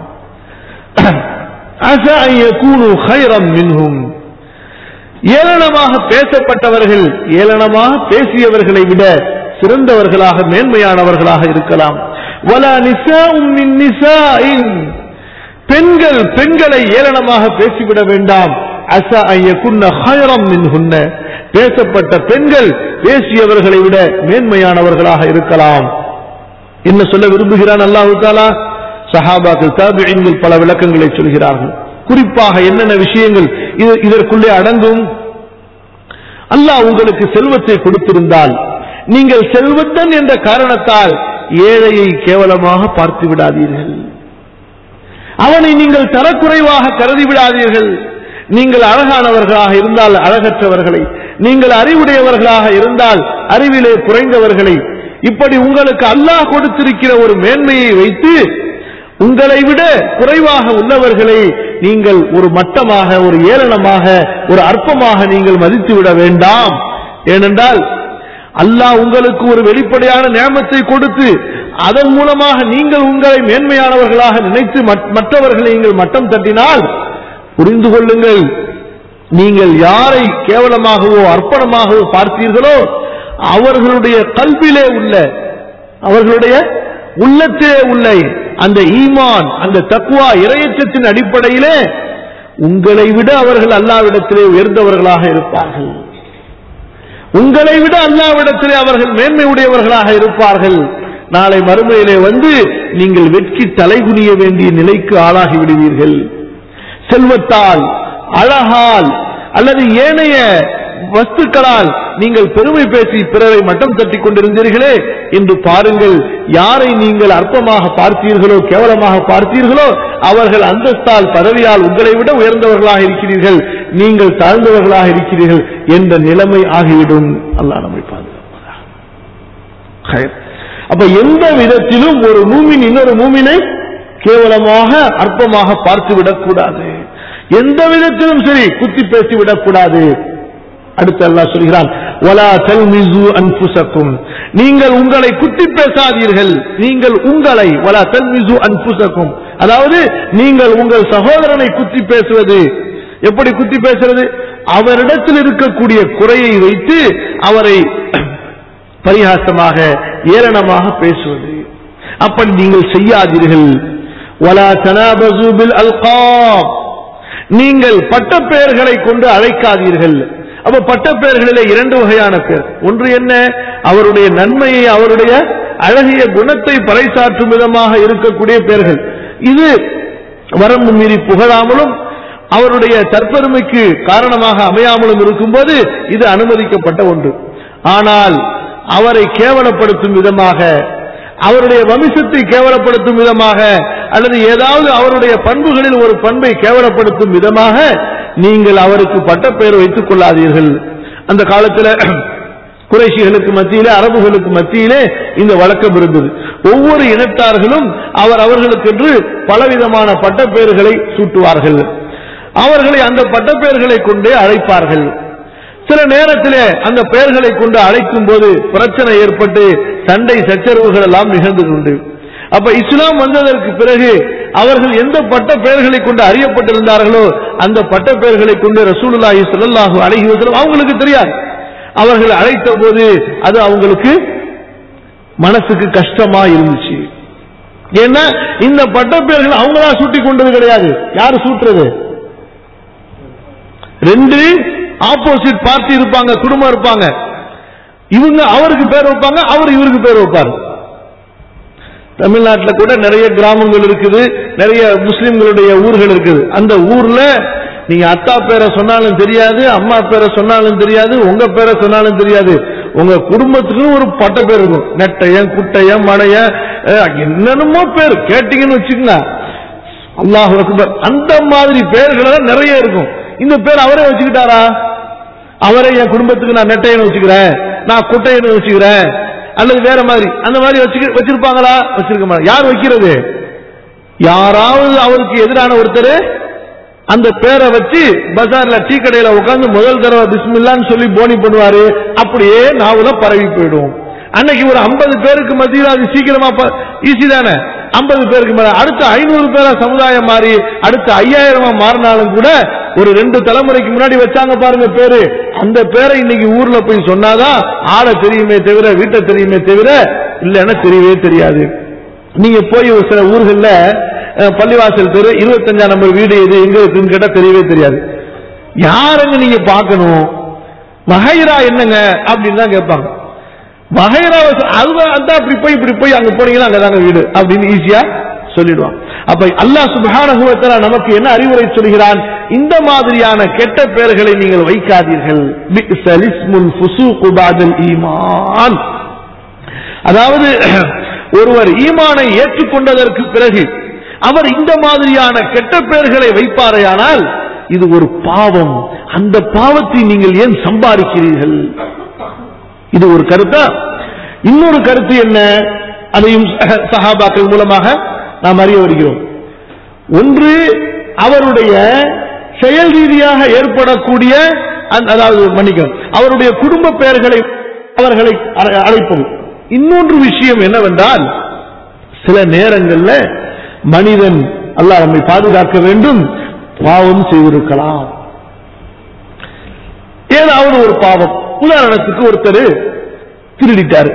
[SPEAKER 2] அஸா அன் யகூனு கைரம் மின்ஹும் ஏளனமாக பேசப்பட்டவர்கள் ஏளனமாக பேசியவர்களை விட சிறந்தவர்களாக மேன்மையானவர்களாக இருக்கலாம் வலா நிசாஉம் மின் நிசாஇன் பெண்கள் பெண்களை ஏளனமாக பேசிவிட வேண்டாம் அசா ஐயகுன்ன ஹயரம் மின்ஹுன்ன பேசப்பட்ட பெண்கள் பேசியவர்களை விட மேன்மையானவர்களாக இருக்கலாம் என்ன சொல்ல விரும்புகிறான் அல்லாஹு தாலா சஹாபாக்கள் தாபியங்கள் பல விளக்கங்களை சொல்கிறார்கள் குறிப்பாக என்னென்ன விஷயங்கள் இது இதற்குள்ளே அடங்கும் அல்லாஹ் உங்களுக்கு செல்வத்தை கொடுத்திருந்தால் நீங்கள் செல்வத்தன் என்ற காரணத்தால் ஏழையை கேவலமாக பார்த்து விடாதீர்கள் அவனை நீங்கள் தரக்குறைவாக கருதி விடாதீர்கள் நீங்கள் அழகானவர்களாக இருந்தால் அழகற்றவர்களை நீங்கள் அறிவுடையவர்களாக இருந்தால் அறிவிலே குறைந்தவர்களை இப்படி உங்களுக்கு அல்லாஹ் கொடுத்திருக்கிற ஒரு மேன்மையை வைத்து உங்களை விட குறைவாக உள்ளவர்களை நீங்கள் ஒரு மட்டமாக ஒரு ஏளனமாக ஒரு அற்பமாக நீங்கள் மதித்து விட வேண்டாம் ஏனென்றால் அல்லாஹ் உங்களுக்கு ஒரு வெளிப்படையான நியமத்தை கொடுத்து அதன் மூலமாக நீங்கள் உங்களை மேன்மையானவர்களாக நினைத்து மற்- மற்றவர்களை நீங்கள் மட்டம் தட்டினால் புரிந்து கொள்ளுங்கள் நீங்கள் யாரை கேவலமாகவோ அர்ப்பணமாகவோ பார்த்தீர்களோ அவர்களுடைய கல்விலே உள்ள அவர்களுடைய உள்ளத்திலே உள்ள அந்த ஈமான் அந்த தக்குவா இரையச்சத்தின் அடிப்படையிலே உங்களை விட அவர்கள் அல்லாவிடத்திலே உயர்ந்தவர்களாக இருப்பார்கள் உங்களை விட அல்லாவிடத்திலே அவர்கள் மேன்மை உடையவர்களாக இருப்பார்கள் நாளை மறுமையிலே வந்து நீங்கள் வெட்கி தலைகுனிய வேண்டிய நிலைக்கு ஆளாகி விடுவீர்கள் செல்வத்தால் அழகால் அல்லது ஏனைய வஸ்துக்களால் நீங்கள் பெருமை பேசி பிறரை மட்டம் தட்டிக் கொண்டிருந்தீர்களே என்று பாருங்கள் யாரை நீங்கள் அற்பமாக பார்த்தீர்களோ கேவலமாக பார்த்தீர்களோ அவர்கள் அந்தஸ்தால் பதவியால் உங்களை விட உயர்ந்தவர்களாக இருக்கிறீர்கள் நீங்கள் தாழ்ந்தவர்களாக இருக்கிறீர்கள் என்ற நிலைமை ஆகிவிடும் அல்லாஹ் நம்மை பாதுகாப்பாராக. ஹைர். அப்ப எந்த விதத்திலும் ஒரு மூமின் இன்னொரு மூமினை கேவலமாக அற்பமாக பார்த்து விடக்கூடாது எந்த விதத்திலும் சரி குத்தி பேசி விடக்கூடாது அடுத்து அல்லாஹ் சொல்கிறான் வலா தல்மிசு அன்புசக்கும் நீங்கள் உங்களை குத்தி பேசாதீர்கள் நீங்கள் உங்களை வலா தல்மிசு அன்புசக்கும் அதாவது நீங்கள் உங்கள் சகோதரனை குத்தி பேசுவது எப்படி குத்தி பேசுறது அவரிடத்தில் இருக்கக்கூடிய குறையை வைத்து அவரை பரிகாசமாக ஏளனமாக பேசுவது அப்படி நீங்கள் செய்யாதீர்கள் வலா தனாபசு பில் அல்காப் நீங்கள் பட்டப்பெயர்களை கொண்டு அழைக்காதீர்கள் அப்ப பட்டப்பெயர்களிலே இரண்டு வகையான பேர் ஒன்று என்ன அவருடைய நன்மையை அவருடைய அழகிய குணத்தை பறைசாற்றும் விதமாக இருக்கக்கூடிய பெயர்கள் இது வரம்பு மீறி புகழாமலும் அவருடைய தற்பெருமைக்கு காரணமாக அமையாமலும் இருக்கும்போது இது அனுமதிக்கப்பட்ட ஒன்று ஆனால் அவரை கேவலப்படுத்தும் விதமாக அவருடைய வம்சத்தை கேவலப்படுத்தும் விதமாக அல்லது ஏதாவது அவருடைய பண்புகளில் ஒரு பண்பை கேவலப்படுத்தும் விதமாக நீங்கள் அவருக்கு பட்டப்பெயர் வைத்துக் கொள்ளாதீர்கள் அந்த காலத்தில் குறைஷிகளுக்கு மத்தியிலே அரபுகளுக்கு மத்தியிலே இந்த வழக்கம் இருந்தது ஒவ்வொரு இனத்தார்களும் அவர் அவர்களுக்கென்று பலவிதமான பட்டப்பெயர்களை சூட்டுவார்கள் அவர்களை அந்த பட்டப்பெயர்களை கொண்டே அழைப்பார்கள் சில நேரத்திலே அந்த பெயர்களை கொண்டு அழைக்கும் போது பிரச்சனை ஏற்பட்டு சண்டை சச்சரவுகள் எல்லாம் நிகழ்ந்தது உண்டு அப்ப இஸ்லாம் வந்ததற்கு பிறகு அவர்கள் எந்த பட்ட பெயர்களை கொண்டு அறியப்பட்டிருந்தார்களோ அந்த பட்ட பெயர்களை கொண்டு ரசூலுல்லாஹி ஸல்லல்லாஹு அலைஹி வஸல்லம் அவங்களுக்கு தெரியாது அவர்கள் அழைத்த போது அது அவங்களுக்கு மனசுக்கு கஷ்டமா இருந்துச்சு ஏன்னா இந்த பட்ட பெயர்கள் அவங்க தான் சூட்டி கொண்டது கிடையாது யாரு சூட்டுறது ரெண்டு ஆப்போசிட் பார்ட்டி இருப்பாங்க குடும்பம் இருப்பாங்க இவங்க அவருக்கு பேர் வைப்பாங்க அவர் இவருக்கு பேர் வைப்பாரு தமிழ்நாட்டில் கூட நிறைய கிராமங்கள் இருக்குது நிறைய முஸ்லிம்களுடைய ஊர்கள் இருக்குது அந்த ஊர்ல நீங்க அத்தா பேரை சொன்னாலும் தெரியாது அம்மா பேரை சொன்னாலும் தெரியாது உங்க பேரை சொன்னாலும் தெரியாது உங்க குடும்பத்துக்கு ஒரு பட்ட பேர் இருக்கும் நெட்டையன் குட்டையன் மடையன் அஹ், என்னென்னமோ பேர் கேட்டீங்கன்னு வச்சுக்கோங்க அல்லாஹ் அக்பர் அந்த மாதிரி பேர்கள் எல்லாம் நிறைய இருக்கும் இந்த பேர் அவரே வச்சுக்கிட்டாரா அவரே என் குடும்பத்துக்கு நான் நெட்டையன் வச்சுக்கிறேன் நான் குட்டையன் வச்சுக்கிறேன் அல்லது வேற மாதிரி அந்த மாதிரி வச்சுக்க வச்சிருப்பாங்களா வச்சிருக்க மாட்டாங்க யார் வைக்கிறது யாராவது அவருக்கு எதிரான ஒருத்தர் அந்த பேரை வச்சு பஜார்ல டீ கடையில உட்கார்ந்து முதல் தடவை பிஸ்மில்லான்னு சொல்லி போனி பண்ணுவாரு அப்படியே நாவல பரவி போயிடும் அன்னைக்கு ஒரு 50 பேருக்கு மத்தியில் அது சீக்கிரமா ஈஸி தானே 50 பேருக்கு மேல அடுத்த ஐநூறு பேரா சமுதாயம் மாறி அடுத்த ஐயாயிரமா மாறினாலும் கூட ஒரு ரெண்டு தலைமுறைக்கு முன்னாடி வச்சாங்க பாருங்க பேரு அந்த பேரை இன்னைக்கு ஊர்ல போய் சொன்னாதான் ஆளை தெரியுமே தவிர வீட்டை தெரியுமே தவிர இல்லைன்னா தெரியவே தெரியாது நீங்க போய் ஒரு சில ஊர்கள்ல அஹ், பள்ளிவாசல் தெரு இருபத்தஞ்சாம் நம்பர் வீடு எது எங்க இருக்குன்னு கேட்டா தெரியவே தெரியாது யாருங்க நீங்க பார்க்கணும் மகைரா என்னங்க அப்படின்னு தான் கேட்பாங்க மகைரா அதுதான் அதான் அப்படி போய் இப்படி போய் அங்க போனீங்கன்னா அங்கதாங்க வீடு அப்படின்னு ஈஸியா சொல்லிடுவான் அப்ப அல்லாஹ் சுப்ஹானஹு வ தஆலா நமக்கு என்ன அறிவுரை சொல்கிறான் இந்த மாதிரியான கெட்ட பெயர்களை நீங்கள் வைக்காதீர்கள் பிஸல் இஸ்முல் ஃபுசூகு பாதல் ஈமான் அதாவது ஒருவர் ஈமானை ஏற்றுக்கொண்டதற்கு பிறகு அவர் இந்த மாதிரியான கெட்ட பெயர்களை வைப்பாரையானால் இது ஒரு பாவம் அந்த பாவத்தை நீங்கள் ஏன் சம்பாதிக்கிறீர்கள் இது ஒரு கருத்தா இன்னொரு கருத்து என்ன அதையும் சஹ- சஹாபாக்கள் மூலமாக நாம் அறிய வருகிறோம் ஒன்று அவருடைய செயல் ரீதியாக ஏற்படக்கூடிய அந்த- அதாவது மன்னிக்கும் அவருடைய குடும்ப பெயர்களை அவர்களை அழ- அழைப்பது இன்னொன்று விஷயம் என்னவென்றால் சில நேரங்கள்ல மனிதன் அல்லாஹ் நம்மை பாதுகாக்க வேண்டும் பாவம் செய்திருக்கலாம் ஏதாவது ஒரு பாவம் உதாரணத்துக்கு ஒருத்தர் திருடிட்டாரு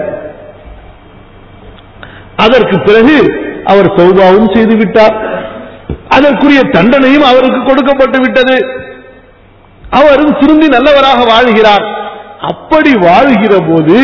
[SPEAKER 2] அதற்கு பிறகு அவர் சௌபாவும் செய்து விட்டார் அதற்குரிய தண்டனையும் அவருக்கு கொடுக்கப்பட்டு விட்டது அவரும் திரும்பி நல்லவராக வாழ்கிறார் அப்படி வாழுகிற போது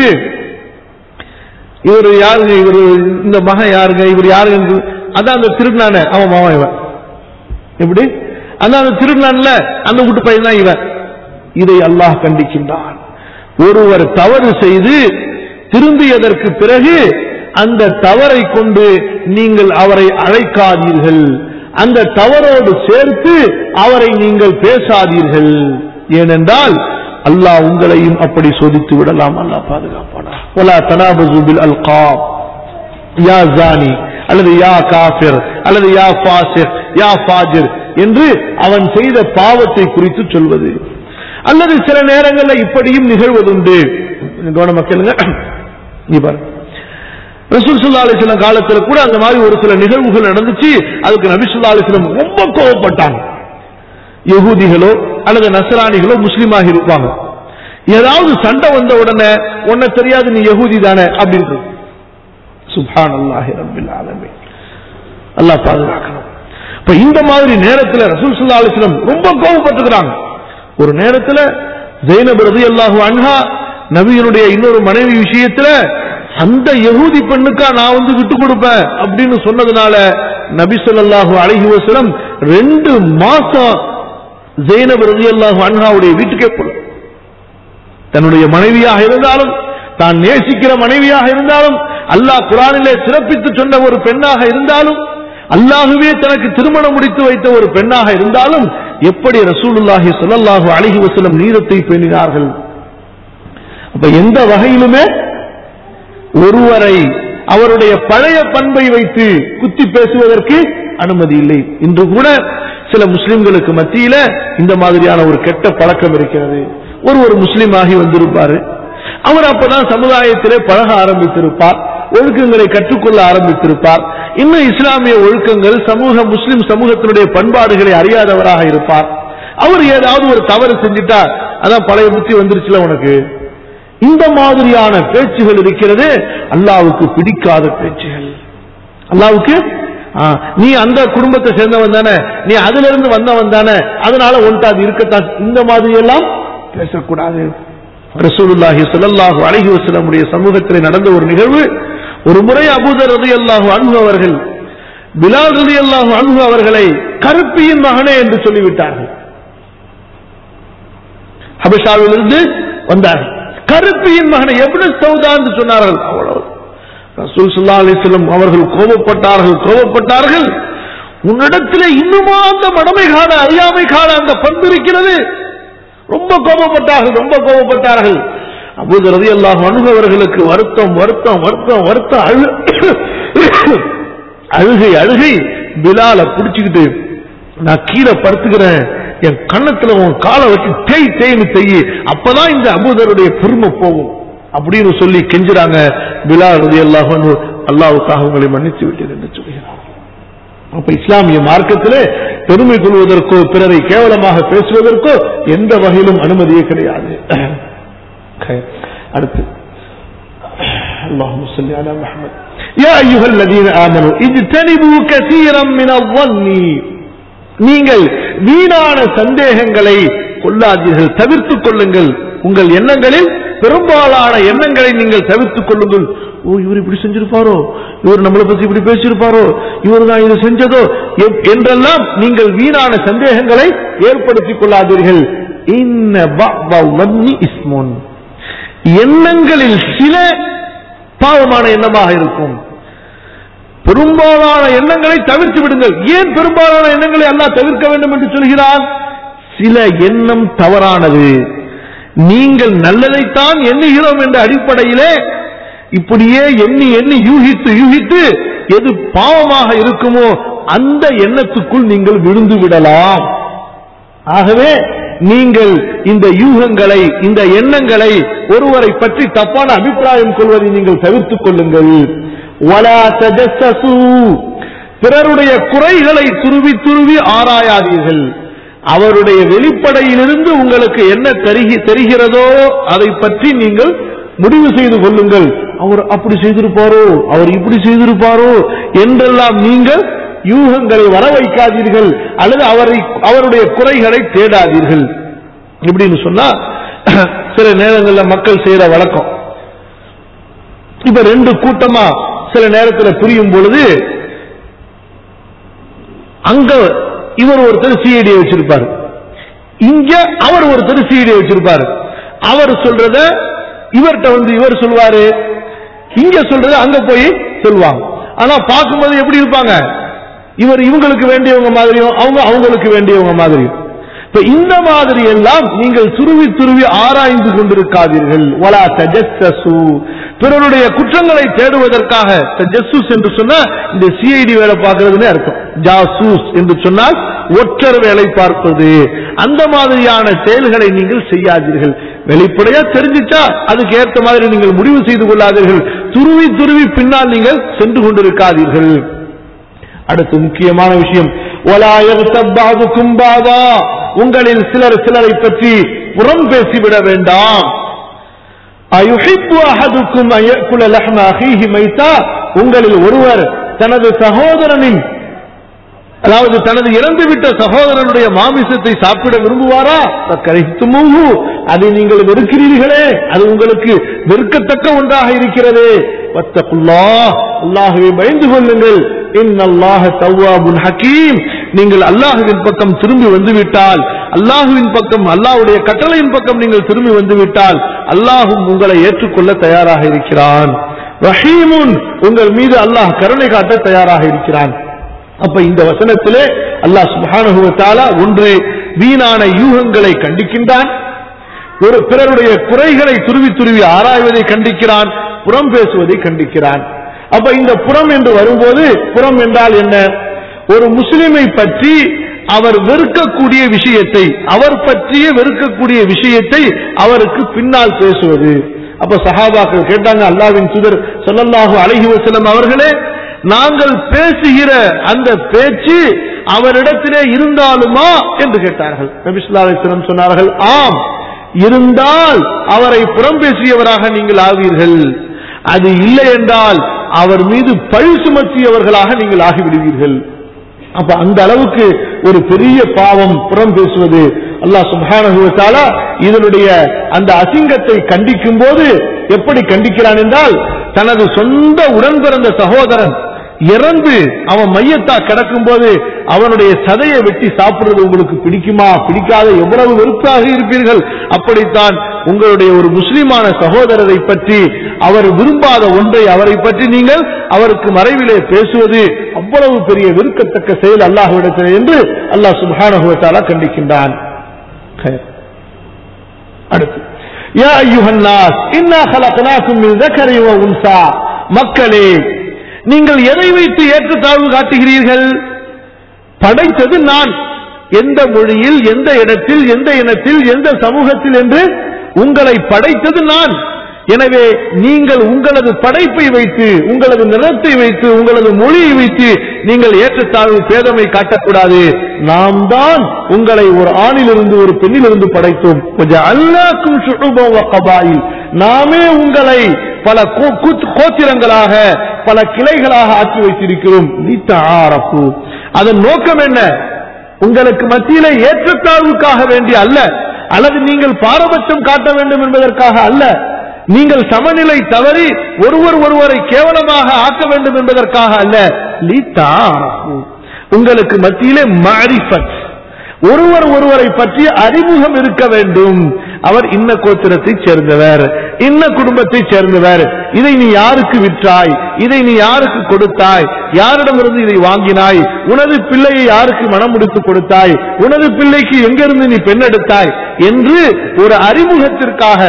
[SPEAKER 2] இவர் யாருங்க இவர் இந்த மகன் யாருங்க இவர் யாருங்க அதான் அந்த திருநான அவன் மாவன் இவன் எப்படி அதான் அந்த திருநான்ல அந்த வீட்டு பையன் தான் இவன் இதை அல்லாஹ் கண்டிக்கின்றான் ஒருவர் தவறு செய்து திரும்பியதற்கு பிறகு அந்த தவறை கொண்டு நீங்கள் அவரை அழைக்காதீர்கள் அந்த தவறோடு சேர்த்து அவரை நீங்கள் பேசாதீர்கள் ஏனென்றால் அல்லாஹ் உங்களையும் அப்படி சோதித்து விடலாம் அல்லாஹ் பாதுகாப்பானா ஒலா தனாபசு பில் அல்காப் யா ஜானி அல்லது யா காஃபிர் அல்லது யா ஃபாசிக் யா ஃபாஜிர் என்று அவன் செய்த பாவத்தை குறித்து சொல்வது அல்லது சில நேரங்களில் இப்படியும் நிகழ்வதுண்டு கவன மக்களுங்க நீ பாரு ரசூல் சுல்லா அலிஸ்லாம் காலத்துல கூட அந்த மாதிரி ஒரு சில நிகழ்வுகள் நடந்துச்சு அதுக்கு நபி சொல்லா அலிஸ்லாம் ரொம்ப கோவப்பட்டாங்க யகூதிகளோ அல்லது நசராணிகளோ முஸ்லீமாக இருப்பாங்க ஏதாவது சண்டை வந்த உடனே உன்னை தெரியாது நீ யகூதி தானே அப்படின்றது சுபான் அல்லாஹி ரபில் ஆலமீன் அல்லாஹ் பாதுகாக்கணும் இப்ப இந்த மாதிரி நேரத்துல ரசூல் சுல்லா அலிஸ்லம் ரொம்ப கோபப்பட்டுக்கிறாங்க ஒரு நேரத்துல ஜெயினப் ரதி அல்லாஹு அன்ஹா நபியினுடைய இன்னொரு மனைவி விஷயத்துல அந்த யகூதி பெண்ணுக்கா நான் வந்து விட்டு கொடுப்பேன் அப்படின்னு சொன்னதுனால நபி ஸல்லல்லாஹு அலைஹி வஸல்லம் ரெண்டு மாசம் ஜெயினப் ரதி அல்லாஹு அன்ஹாவுடைய வீட்டுக்கே போல தன்னுடைய மனைவியாக இருந்தாலும் தான் நேசிக்கிற மனைவியாக இருந்தாலும் அல்லாஹ் குரானிலே சிறப்பித்து சொன்ன ஒரு பெண்ணாக இருந்தாலும் அல்லாஹுவே தனக்கு திருமணம் முடித்து வைத்த ஒரு பெண்ணாக இருந்தாலும் எப்படி ரசூலுல்லாஹி ஸல்லல்லாஹு அலைஹி வஸல்லம் நீரத்தை பேணினார்கள் அப்ப எந்த வகையிலுமே ஒருவரை அவருடைய பழைய பண்பை வைத்து குத்தி பேசுவதற்கு அனுமதி இல்லை இன்று கூட சில முஸ்லிம்களுக்கு மத்தியில இந்த மாதிரியான ஒரு கெட்ட பழக்கம் இருக்கிறது ஒரு ஒரு முஸ்லீம் ஆகி வந்திருப்பாரு அவர் அப்பதான் சமுதாயத்திலே பழக ஆரம்பித்திருப்பார் ஒழுக்கங்களை கற்றுக்கொள்ள ஆரம்பித்திருப்பார் இன்னும் இஸ்லாமிய ஒழுக்கங்கள் சமூக முஸ்லிம் சமூகத்தினுடைய பண்பாடுகளை அறியாதவராக இருப்பார் அவர் ஏதாவது ஒரு தவறு செஞ்சுட்டா அதான் பழைய புத்தி வந்துருச்சுல உனக்கு இந்த மாதிரியான பேச்சுகள் இருக்கிறது அல்லாவுக்கு பிடிக்காத பேச்சுகள் அல்லாவுக்கு ஆ, நீ அந்த குடும்பத்தை சேர்ந்தவன் தானே நீ அதுல இருந்து வந்தவன் தானே அதனால உன்ட்டு அது இருக்கத்தான் இந்த மாதிரி எல்லாம் பேசக்கூடாது ரசூலுல்லாஹி ஸல்லல்லாஹு அலைஹி வஸல்லமுடைய சமூகத்தில் நடந்த ஒரு நிகழ்வு ஒரு முறை அபூதர் ரலியல்லாஹு அன்ஹு அவர்கள் பிலால் ரலியல்லாஹு அன்ஹு அவர்களை கருப்பியின் மகனே என்று சொல்லிவிட்டார்கள் ஹபஷாவிலிருந்து வந்தார்கள் கருப்பியின் மகனை எவ்வளவு சௌதா என்று சொன்னார்கள் அவ்வளவு ரசூல் சுல்லா அலிஸ்லம் அவர்கள் கோபப்பட்டார்கள் கோபப்பட்டார்கள் உன்னிடத்தில் இன்னுமா அந்த மடமை காண அறியாமை காண அந்த பண்பு இருக்கிறது ரொம்ப கோபப்பட்டார்கள் ரொம்ப கோபப்பட்டார்கள் அபூது ரதி அல்லாஹ் அணுகவர்களுக்கு வருத்தம் வருத்தம் வருத்தம் வருத்தம் அழு அழுகை அழுகை பிலால புடிச்சுக்கிட்டு நான் கீழே படுத்துக்கிறேன் என் கண்ணத்துல உன் காலை வச்சு தேய் தேய்னு தேய் அப்பதான் இந்த அபூதருடைய பெருமை போகும் அப்படின்னு சொல்லி கெஞ்சுறாங்க பிலால் ரதி அல்லாஹ் அல்லாவுக்காக உங்களை மன்னித்து விட்டேன் என்று சொல்கிறார் அப்ப இஸ்லாமிய மார்க்கத்திலே பெருமை கொள்வதற்கோ பிறரை கேவலமாக பேசுவதற்கோ எந்த வகையிலும் அனுமதியே கிடையாது அடுத்து اللهم صل على محمد يا أيها الذين آمنوا اجتنبوا كثيرا من الظن நீங்கள் வீணான சந்தேகங்களை கொள்ளாதீர்கள் தவிர்த்துக் கொள்ளுங்கள் உங்கள் எண்ணங்களில் பெரும்பாலான எண்ணங்களை நீங்கள் தவிர்த்துக் கொள்ளுங்கள் ஓ இவர் இப்படி செஞ்சிருப்பாரோ இவர் நம்மளை பத்தி இப்படி பேசியிருப்பாரோ இவர் தான் இது செஞ்சதோ எ- என்றெல்லாம் நீங்கள் வீணான சந்தேகங்களை ஏற்படுத்திக் கொள்ளாதீர்கள் இன்ன பஅத வன்னி இஸ்முன் எண்ணங்களில் சில பாவமான எண்ணமாக இருக்கும் பெரும்பாலான எண்ணங்களை தவிர்த்து விடுங்கள் ஏன் பெரும்பாலான எண்ணங்களை அல்லாஹ் தவிர்க்க வேண்டும் என்று சொல்கிறான் சில எண்ணம் தவறானது நீங்கள் நல்லதைத்தான் எண்ணுகிறோம் என்ற அடிப்படையிலே இப்படியே எண்ணி எண்ணி யூகித்து யூகித்து எது பாவமாக இருக்குமோ அந்த எண்ணத்துக்குள் நீங்கள் விழுந்து விடலாம் ஆகவே நீங்கள் இந்த யூகங்களை இந்த எண்ணங்களை ஒருவரை பற்றி தப்பான அபிப்பிராயம் கொள்வதை நீங்கள் தவிர்த்துக் கொள்ளுங்கள் வலா தஜஸ்ஸசு. பிறருடைய குறைகளை துருவி துருவி ஆராயாதீர்கள் அவருடைய வெளிப்படையிலிருந்து உங்களுக்கு என்ன தெரிகி தெரிகிறதோ அதை பற்றி நீங்கள் முடிவு செய்து கொள்ளுங்கள் அவர் அப்படி செய்திருப்பாரோ அவர் இப்படி செய்திருப்பாரோ என்றெல்லாம் நீங்கள் யூகங்களை வர வைக்காதீர்கள் அல்லது அவரை அவருடைய குறைகளை தேடாதீர்கள் இப்படின்னு சொன்னா சில நேரங்களில் மக்கள் செய்யற வழக்கம் இப்ப ரெண்டு கூட்டமா சில நேரத்தில் புரியும் பொழுது அங்க இவர் ஒருத்தர் சிஐடி வச்சிருப்பாரு இங்க அவர் ஒருத்தர் சிஐடி வச்சிருப்பாரு அவர் சொல்றத இவர்கிட்ட வந்து இவர் சொல்வாரு இங்க சொல்றத அங்க போய் சொல்லுவாங்க ஆனா பார்க்கும்போது எப்படி இருப்பாங்க இவர் இவங்களுக்கு வேண்டியவங்க மாதிரியும் அவங்க அவங்களுக்கு வேண்டியவங்க மாதிரியும் இப்ப இந்த மாதிரி எல்லாம் நீங்கள் துருவி துருவி ஆராய்ந்து கொண்டிருக்காதீர்கள் வலா தஜஸ்ஸசு பிறருடைய குற்றங்களை தேடுவதற்காக தஜஸ்ஸுஸ் என்று சொன்னா இந்த சிஐடி வேலை பார்க்கிறதுன்னு அர்த்தம் ஜாசூஸ் என்று சொன்னால் ஒற்றர் வேலை பார்ப்பது அந்த மாதிரியான செயல்களை நீங்கள் செய்யாதீர்கள் வெளிப்படையா தெரிஞ்சிச்சா அதுக்கு ஏற்ற மாதிரி நீங்கள் முடிவு செய்து கொள்ளாதீர்கள் துருவி துருவி பின்னால் நீங்கள் சென்று கொண்டிருக்காதீர்கள் அடுத்து முக்கியமான விஷயம் وَلَا يَغْتَبْ بَعْضُكُمْ بَعْضًا உங்களில் சிலர் சிலரை பற்றி புறம் பேசிவிட வேண்டாம் أَيُحِبُّ أَحَدُكُمْ أَن يَأْكُلَ لَحْمَ أَخِيهِ مَيْتًا உங்களில் ஒருவர் தனது சகோதரனின் அதாவது தனது இறந்துவிட்ட சகோதரனுடைய மாமிசத்தை சாப்பிட விரும்புவாரா கரைத்துமூகு அதை நீங்கள் வெறுக்கிறீர்களே அது உங்களுக்கு வெறுக்கத்தக்க ஒன்றாக இருக்கிறது வத்தகுல்லா அல்லாஹுவை பயந்து கொள்ளுங்கள் இன்னல்லாஹ தவ்வாபுன் ஹக்கீம் நீங்கள் அல்லாஹுவின் பக்கம் திரும்பி வந்துவிட்டால் அல்லாஹுவின் பக்கம் அல்லாஹ்வுடைய கட்டளையின் பக்கம் நீங்கள் திரும்பி வந்துவிட்டால் அல்லாஹும் உங்களை ஏற்றுக்கொள்ள தயாராக இருக்கிறான் ரஹீமுன் உங்கள் மீது அல்லாஹ் கருணை காட்ட தயாராக இருக்கிறான் அப்ப இந்த வசனத்திலே அல்லாஹ் சுப்ஹானஹு வ தஆலா ஒன்று வீணான யூகங்களை கண்டிக்கின்றான் ஒரு பிறருடைய குறைகளை துருவி துருவி ஆராய்வதை கண்டிக்கிறான் புறம் பேசுவதை கண்டிக்கிறான் அப்ப இந்த புறம் என்று வரும்போது புறம் என்றால் என்ன ஒரு முஸ்லிமை பற்றி அவர் வெறுக்கக்கூடிய விஷயத்தை அவர் பற்றிய வெறுக்கக்கூடிய விஷயத்தை அவருக்கு பின்னால் பேசுவது அப்ப சஹாபாக்கள் கேட்டாங்க அல்லாவின் தூதர் ஸல்லல்லாஹு அலைஹி வஸல்லம் அவர்களே நாங்கள் பேசுகிற அந்த பேச்சு அவரிடத்திலே இருந்தாலுமா என்று கேட்டார்கள் நபி ஸல்லல்லாஹு அலைஹி வஸல்லம் சொன்னார்கள் ஆம் இருந்தால் அவரை புறம் பேசியவராக நீங்கள் ஆவீர்கள் அது இல்லை என்றால் அவர் மீது பழி சுமத்தியவர்களாக நீங்கள் ஆகிவிடுவீர்கள் அப்ப அந்த அளவுக்கு ஒரு பெரிய பாவம் புறம் பேசுவது அல்லாஹ் சுப்ஹானஹு வ தஆலா இதனுடைய அந்த அசிங்கத்தை கண்டிக்கும் போது எப்படி கண்டிக்கிறான் என்றால் தனது சொந்த உடன் பிறந்த சகோதரன் இறந்து அவன் மையத்தா கிடக்கும் போது அவனுடைய சதையை வெட்டி சாப்பிடுறது உங்களுக்கு பிடிக்குமா பிடிக்காத எவ்வளவு வெறுப்பாக இருப்பீர்கள் அப்படித்தான் உங்களுடைய ஒரு முஸ்லிமான சகோதரரை பற்றி அவர் விரும்பாத ஒன்றை அவரை பற்றி நீங்கள் அவருக்கு மறைவிலே பேசுவது அவ்வளவு பெரிய வெறுக்கத்தக்க செயல் அல்லாஹ்விடத்தில் என்று அல்லாஹ் சுப்ஹானஹு வ தஆலா கண்டிக்கின்றான் خير. அடுத்து யா அய்யுஹன் நாஸ் இன்னா خلقناكم من ذكر وانثى மக்களே நீங்கள் எதை வைத்து ஏற்றத்தாழ்வு காட்டுகிறீர்கள் படைத்தது நான் எந்த மொழியில் எந்த இடத்தில் எந்த இனத்தில் எந்த சமூகத்தில் என்று உங்களை படைத்தது நான் எனவே நீங்கள் உங்களது படைப்பை வைத்து உங்களது நிறத்தை வைத்து உங்களது மொழியை வைத்து நீங்கள் ஏற்றத்தாழ்வு பேதமை காட்டக்கூடாது நாம் தான் உங்களை ஒரு ஆணிலிருந்து ஒரு பெண்ணிலிருந்து படைத்தோம் கொஞ்சம் அல்லாக்கும் கபாயில் நாமே உங்களை பல கோ- கூத்- கோத்திரங்களாக பல கிளைகளாக ஆக்கி வைத்திருக்கிறோம் நீத்தாரப்பு அதன் நோக்கம் என்ன உங்களுக்கு மத்தியிலே ஏற்றத்தாழ்வுக்காக வேண்டிய அல்ல அல்லது நீங்கள் பாரபட்சம் காட்ட வேண்டும் என்பதற்காக அல்ல நீங்கள் சமநிலை தவறி ஒருவர் ஒருவரை கேவலமாக ஆக்க வேண்டும் என்பதற்காக அல்ல லீத்தாரப்பு உங்களுக்கு மத்தியிலே மாரிஃபத் ஒருவர் ஒருவரை பற்றிய அறிமுகம் இருக்க வேண்டும் அவர் இன்ன கோத்திரத்தைச் சேர்ந்தவர் இன்ன குடும்பத்தைச் சேர்ந்தவர் இதை நீ யாருக்கு விற்றாய் இதை நீ யாருக்கு கொடுத்தாய் யாரிடமிருந்து இதை வாங்கினாய் உனது பிள்ளையை யாருக்கு மனம் முடித்து கொடுத்தாய் உனது பிள்ளைக்கு எங்கிருந்து நீ பெண்ணெடுத்தாய் என்று ஒரு அறிமுகத்திற்காக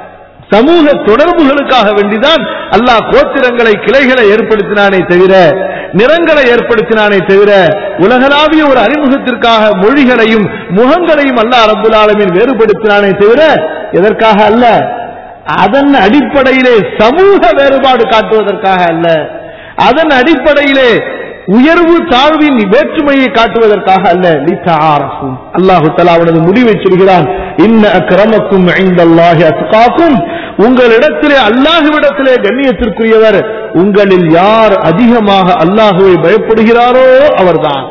[SPEAKER 2] சமூக தொடர்புகளுக்காக வேண்டிதான் அல்லாஹ் கோத்திரங்களை கிளைகளை ஏற்படுத்தினானே தவிர நிறங்களை ஏற்படுத்தினானே தவிர உலகளாவிய ஒரு அறிமுகத்திற்காக மொழிகளையும் முகங்களையும் அல்லாஹ் ரப்புல் ஆலமீன் வேறுபடுத்தினானே தவிர எதற்காக அல்ல அதன் அடிப்படையிலே சமூக வேறுபாடு காட்டுவதற்காக அல்ல அதன் அடிப்படையிலே உயர்வு தாழ்வின் வேற்றுமையை காட்டுவதற்காக அல்ல லித்தஆரஃபும் அல்லாஹு தஆலா அவனது முடிவை சொல்கிறான் இன்ன அக்ரமக்கும் இன்தல்லாஹி அத்காக்கும் உங்களிடத்திலே அல்லாஹுவிடத்திலே கண்ணியத்திற்குரியவர் உங்களில் யார் அதிகமாக அல்லாஹுவை பயப்படுகிறாரோ அவர்தான்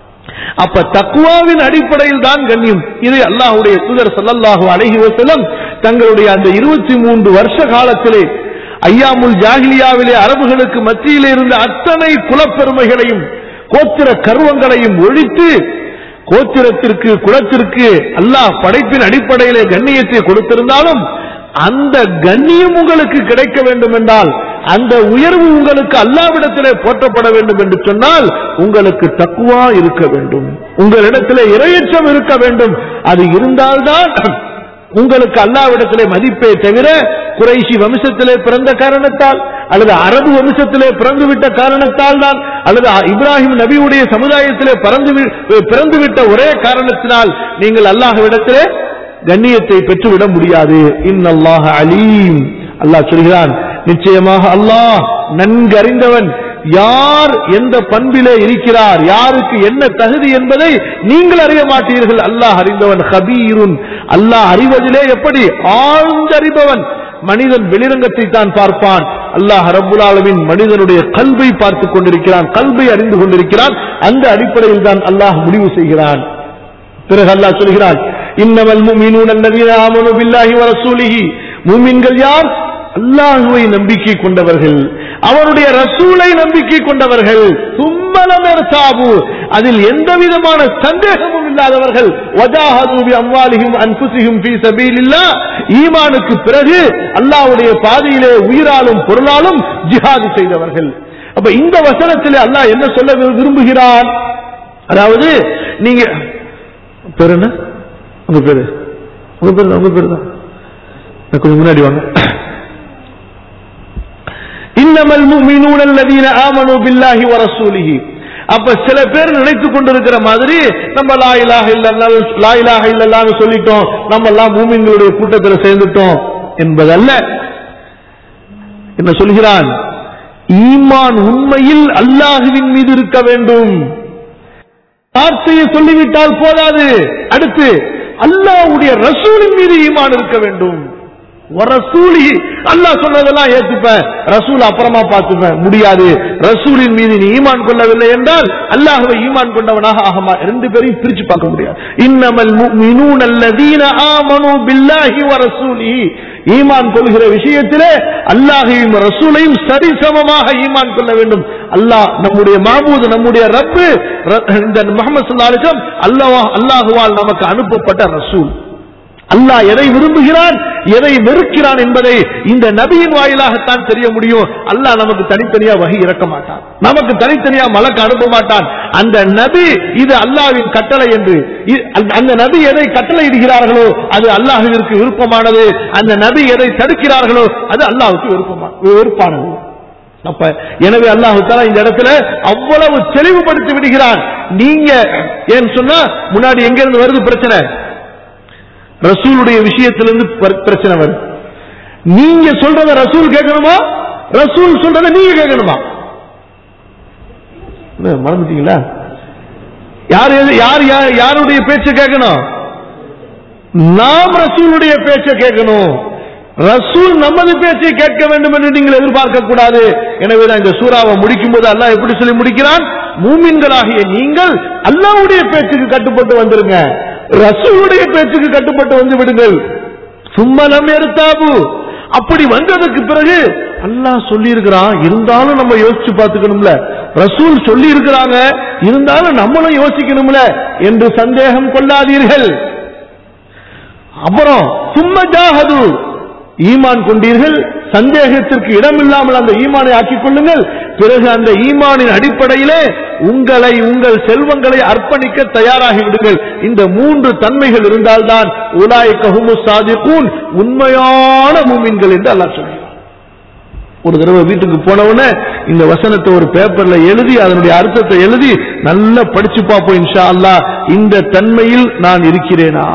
[SPEAKER 2] அப்ப தக்குவாவின் அடிப்படையில் தான் கண்ணியம் இது அல்லாஹுடைய தூதர் ஸல்லல்லாஹு அலைஹி வஸல்லம் தங்களுடைய அந்த இருபத்தி மூன்று வருஷ காலத்திலே ஐயாமுல் ஜாகிலியாவிலே அரபுகளுக்கு மத்தியிலே இருந்த அத்தனை குலப்பெருமைகளையும் கோத்திர கர்வங்களையும் ஒழித்து கோத்திரத்திற்கு குலத்திற்கு அல்லாஹ் படைப்பின் அடிப்படையிலே கண்ணியத்தை கொடுத்திருந்தாலும் அந்த கண்ணியம் உங்களுக்கு கிடைக்க வேண்டும் என்றால் அந்த உயர்வு உங்களுக்கு அல்லாவிடத்திலே போற்றப்பட வேண்டும் என்று சொன்னால் உங்களுக்கு தக்குவா இருக்க வேண்டும் உங்களிடத்திலே இரையச்சம் இருக்க வேண்டும் அது இருந்தால்தான் உங்களுக்கு அல்லாவிடத்திலே மதிப்பே தவிர குறைஷி வம்சத்திலே பிறந்த காரணத்தால் அல்லது அரபு வம்சத்திலே பிறந்துவிட்ட காரணத்தால் தான் அல்லது இப்ராஹிம் நபியுடைய சமுதாயத்திலே பிறந்து வி- பிறந்துவிட்ட ஒரே காரணத்தினால் நீங்கள் அல்லாஹ்விடத்திலே கண்ணியத்தை பெற்றுவிட முடியாது இன்னல்லாஹ அலீம் அல்லாஹ் சொல்கிறான் நிச்சயமாக அல்லாஹ் நன்கறிந்தவன் யார் எந்த பண்பிலே இருக்கிறார் யாருக்கு என்ன தகுதி என்பதை நீங்கள் அறிய மாட்டீர்கள் அல்லாஹ் அறிந்தவன் ஹபீருன் அல்லாஹ் அறிவதிலே எப்படி ஆழ்ந்தறிபவன் மனிதன் வெளிரங்கத்தை தான் பார்ப்பான் அல்லாஹ் ரப்புல் ஆலமீன் மனிதனுடைய கல்வை பார்த்துக் கொண்டிருக்கிறான் கல்வை அறிந்து கொண்டிருக்கிறான் அந்த அடிப்படையில் தான் அல்லாஹ் முடிவு செய்கிறான் பிறகு அல்லாஹ் சொல்கிறான் இன்னமல் முஃமினூன அல்லதீன ஆமனு பில்லாஹி வ ரசூலிஹி மூமின்கள் யார் அல்லாஹுவை நம்பிக்கை கொண்டவர்கள் அவருடைய ரசூலை நம்பிக்கை கொண்டவர்கள் சும்மலம் சாபு அதில் எந்த விதமான சந்தேகமும் இல்லாதவர்கள் வஜாஹது பி அம்வாலிஹிம் அன்ஃபுஸிஹிம் ஃபீ சபீலில்லாஹ் ஈமானுக்கு பிறகு அல்லாஹ்வுடைய பாதையிலே உயிராலும் பொருளாலும் ஜிஹாது செய்தவர்கள் அப்ப இந்த வசனத்திலே அல்லாஹ் என்ன சொல்ல விரும்புகிறான் அதாவது நீங்க பேர் என்ன உங்க பேரு உங்க பேரு தான், உங்க பேரு தான் நான் கொஞ்சம் முன்னாடி வாங்க இன்னமல் முஃமினூன அல்லதீன ஆமனு பில்லாஹி வ ரசூலிஹி அப்ப சில பேர் நினைத்துக் கொண்டிருக்கிற மாதிரி நம்ம லா இலாஹ இல்லல்லாஹ் லா இலாஹ இல்லல்லாஹ்னு சொல்லிட்டோம் நம்ம எல்லாம் மூமின்களுடைய கூட்டத்தில் சேர்ந்துட்டோம் என்பதல்ல என்ன சொல்கிறான் ஈமான் உண்மையில் அல்லாஹுவின் மீது இருக்க வேண்டும் வார்த்தையை சொல்லிவிட்டால் போதாது அடுத்து அல்லாஹ்வுடைய ரசூலின் மீது ஈமான் இருக்க வேண்டும் ரசூலி அல்லாஹ் சொன்னதெல்லாம் ஏத்துப்பேன் ரசூல் அப்புறமா பார்த்துப்பேன் முடியாது ரசூலின் மீது நீ ஈமான் கொள்ளவில்லை என்றால் அல்லாஹ்வை ஈமான் கொண்டவனாக ஆகமா ரெண்டு பேரையும் பிரிச்சு பார்க்க முடியாது இன்னமல் முஃமினூன அல்லதீன ஆமனு பில்லாஹி வ ரசூலிஹி ஈமான் கொள்கிற விஷயத்திலே அல்லாஹையும் ரசூலையும் சரிசமமாக ஈமான் கொள்ள வேண்டும் அல்லாஹ் நம்முடைய மாமூது நம்முடைய ரப்பு ர- இந்த முகமது சல்லா அலிஸ்லாம் அல்லாஹ் அல்லாஹுவால் நமக்கு அனுப்பப்பட்ட ரசூல் அல்லாஹ் எதை விரும்புகிறான் எதை வெறுக்கிறான் என்பதை இந்த நபியின் வாயிலாகத்தான் தெரிய முடியும் அல்லாஹ் நமக்கு தனித்தனியா வகை இறக்க மாட்டான் நமக்கு தனித்தனியா மலக்கு அனுப்ப மாட்டான் அந்த நபி இது அல்லாஹ்வின் கட்டளை என்று இ- அந்த- அந்த நபி எதை கட்டளை இடுகிறார்களோ அது அல்லாஹுவிற்கு விருப்பமானது அந்த நபி எதை தடுக்கிறார்களோ அது அல்லாஹ்வுக்கு விருப்பமா வெறுப்பானது அப்ப எனவே அல்லாஹு தாலா இந்த இடத்துல அவ்வளவு தெளிவுபடுத்தி விடுகிறான் நீங்க ஏன்னு சொன்னா முன்னாடி எங்க இருந்து வருது பிரச்சனை ரசூலுடைய விஷயத்திலிருந்து பிர- பிரச்சனை வருது நீங்க சொல்றத ரசூல் கேட்கணுமா ரசூல் சொல்றத நீங்க கேட்கணுமா என்ன, மறந்துட்டீங்களா யார் எது- யார் யார்- யாருடைய பேச்ச கேட்கணும் நாம் ரசூலுடைய பேச்ச கேட்கணும் ரசூல் நமது பேச்சை கேட்க வேண்டும் என்று நீங்கள் எதிர்பார்க்க கூடாது எனவே தான் இந்த சூறாவை முடிக்கும் போது அல்லாஹ் எப்படி சொல்லி முடிக்கிறான் மூமின்களாகிய நீங்கள் அல்லாஹ்வுடைய பேச்சுக்கு கட்டுப்பட்டு வந்துருங்க ரசூலுடைய பேச்சுக்கு கட்டுப்பட்டு வந்து விடுங்கள் சும்மலம் எடுத்தாபு அப்படி வந்ததுக்கு பிறகு அல்லாஹ் சொல்லி இருக்கிறான் இருந்தாலும் நம்ம யோசிச்சு பார்த்துக்கணும்ல ரசூல் சொல்லி இருக்கிறாங்க இருந்தாலும் நம்மளும் யோசிக்கணும்ல என்று சந்தேகம் கொள்ளாதீர்கள் அப்புறம் சும்ம ஜாஹது ஈமான் கொண்டீர்கள் சந்தேகத்திற்கு இடமில்லாமல் அந்த ஈமானை ஆக்கிக் கொள்ளுங்கள் பிறகு அந்த ஈமானின் அடிப்படையிலே உங்களை உங்கள் செல்வங்களை அர்ப்பணிக்க தயாராகி விடுங்கள் இந்த மூன்று தன்மைகள் இருந்தால்தான் உலாய் கஹுமு சாதிக்கூன் உண்மையான மூமின்கள் என்று அல்லாஹ் சொல்கிறார் ஒரு தடவை வீட்டுக்கு போனவுடனே இந்த வசனத்தை ஒரு பேப்பர்ல எழுதி அதனுடைய அர்த்தத்தை எழுதி நல்லா படிச்சு பார்ப்போம் இன்ஷா அல்லாஹ் இந்த தன்மையில் நான் இருக்கிறேனா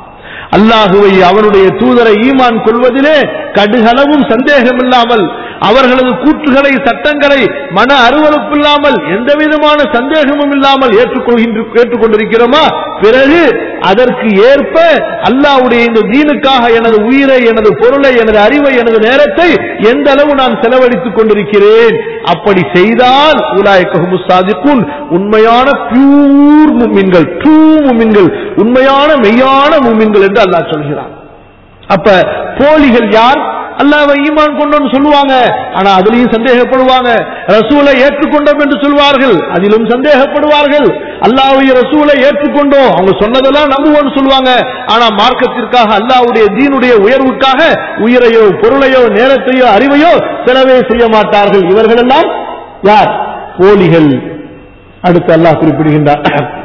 [SPEAKER 2] அல்லாஹுவை அவனுடைய தூதரை ஈமான் கொள்வதிலே கடுகளவும் சந்தேகம் இல்லாமல் அவர்களது கூற்றுகளை சட்டங்களை மன அருவறுப்பில்லாமல் எந்த விதமான சந்தேகமும் இல்லாமல் ஏற்றுக்கொள்கின்ற ஏற்றுக்கொண்டிருக்கிறோமா பிறகு அதற்கு ஏற்ப அல்லாஹ்வுடைய இந்த தீனுக்காக எனது உயிரை எனது பொருளை எனது அறிவை எனது நேரத்தை எந்த அளவு நான் செலவழித்துக் கொண்டிருக்கிறேன் அப்படி செய்தால் உலாயக்கஹுமு சாதிக்குன் உண்மையான பியூர் முமின்கள் ட்ரூ முமின்கள் உண்மையான மெய்யான முமின்கள் என்று அல்லாஹ் சொல்கிறான் அப்ப போலிகள் யார் அல்லாஹ்வை ஈமான் கொண்டோம்னு சொல்லுவாங்க ஆனா அதுலயும் சந்தேகப்படுவாங்க ரசூலை ஏற்றுக்கொண்டோம் என்று சொல்வார்கள் அதிலும் சந்தேகப்படுவார்கள் அல்லாஹ்வை ரசூலை ஏற்றுக்கொண்டோம் அவங்க சொன்னதெல்லாம் நம்புவோம்னு சொல்லுவாங்க ஆனா மார்க்கத்திற்காக அல்லாஹ்வுடைய தீனுடைய உயர்வுக்காக உயிரையோ பொருளையோ நேரத்தையோ அறிவையோ செலவே செய்ய மாட்டார்கள் இவர்கள் எல்லாம் யார் போலிகள் அடுத்து அல்லாஹ் குறிப்பிடுகின்றார்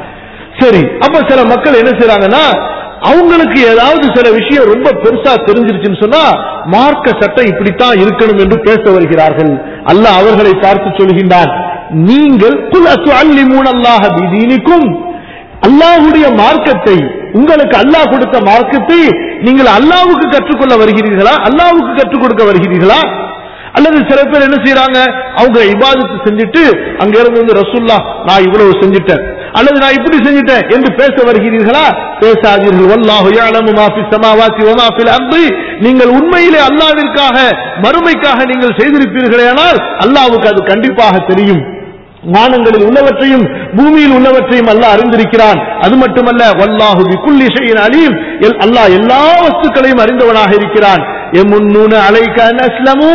[SPEAKER 2] சரி அப்ப சில மக்கள் என்ன செய்றாங்கன்னா அவங்களுக்கு ஏதாவது சில விஷயம் ரொம்ப பெருசா தெரிஞ்சிருச்சுன்னு சொன்னா மார்க்க சட்டம் இப்படித்தான் இருக்கணும் என்று பேச வருகிறார்கள் அல்லாஹ் அவர்களை பார்த்து சொல்கின்றான் நீங்கள் குல் அத்துஅல்லிமூன அல்லாஹ பிதீனிக்கும் அல்லாஹ்வுடைய மார்க்கத்தை உங்களுக்கு அல்லாஹ் கொடுத்த மார்க்கத்தை நீங்கள் அல்லாஹ்வுக்கு கற்றுக்கொள்ள வருகிறீர்களா அல்லாஹ்வுக்கு கற்றுக் கொடுக்க வருகிறீர்களா அல்லது சில பேர் என்ன செய்யறாங்க அவங்க இபாதத்து செஞ்சுட்டு அங்க இருந்து வந்து ரசூல்லா நான் இவ்வளவு செஞ்சுட்டேன் அல்லது நான் இப்படி செஞ்சுட்டேன் என்று பேச வருகிறீர்களா பேசாதீர்கள் வல்லாஹு யஅலமு மா ஃபிஸ் ஸமாவாத்தி வ மா ஃபில் அர்தி நீங்கள் உண்மையிலே அல்லாஹ்விற்காக மறுமைக்காக நீங்கள் செய்திருப்பீர்களே ஆனால் அல்லாஹ்வுக்கு அது கண்டிப்பாக தெரியும் வானங்களில் உள்ளவற்றையும் பூமியில் உள்ளவற்றையும் அல்லாஹ் அறிந்திருக்கிறான் அது மட்டுமல்ல வல்லாஹு பிகுல்லி ஷைஇன் அலீம் எல்- அல்லாஹ் எல்லா வஸ்துக்களையும் அறிந்தவனாக இருக்கிறான் எமுன்னூன அலைக அன் அஸ்லமூ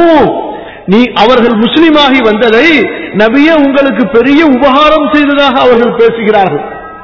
[SPEAKER 2] நீ அவர்கள் முஸ்லிமாகி வந்ததை நபியே உங்களுக்கு பெரிய உபகாரம் செய்ததாக அவர்கள் பேசுகிறார்கள்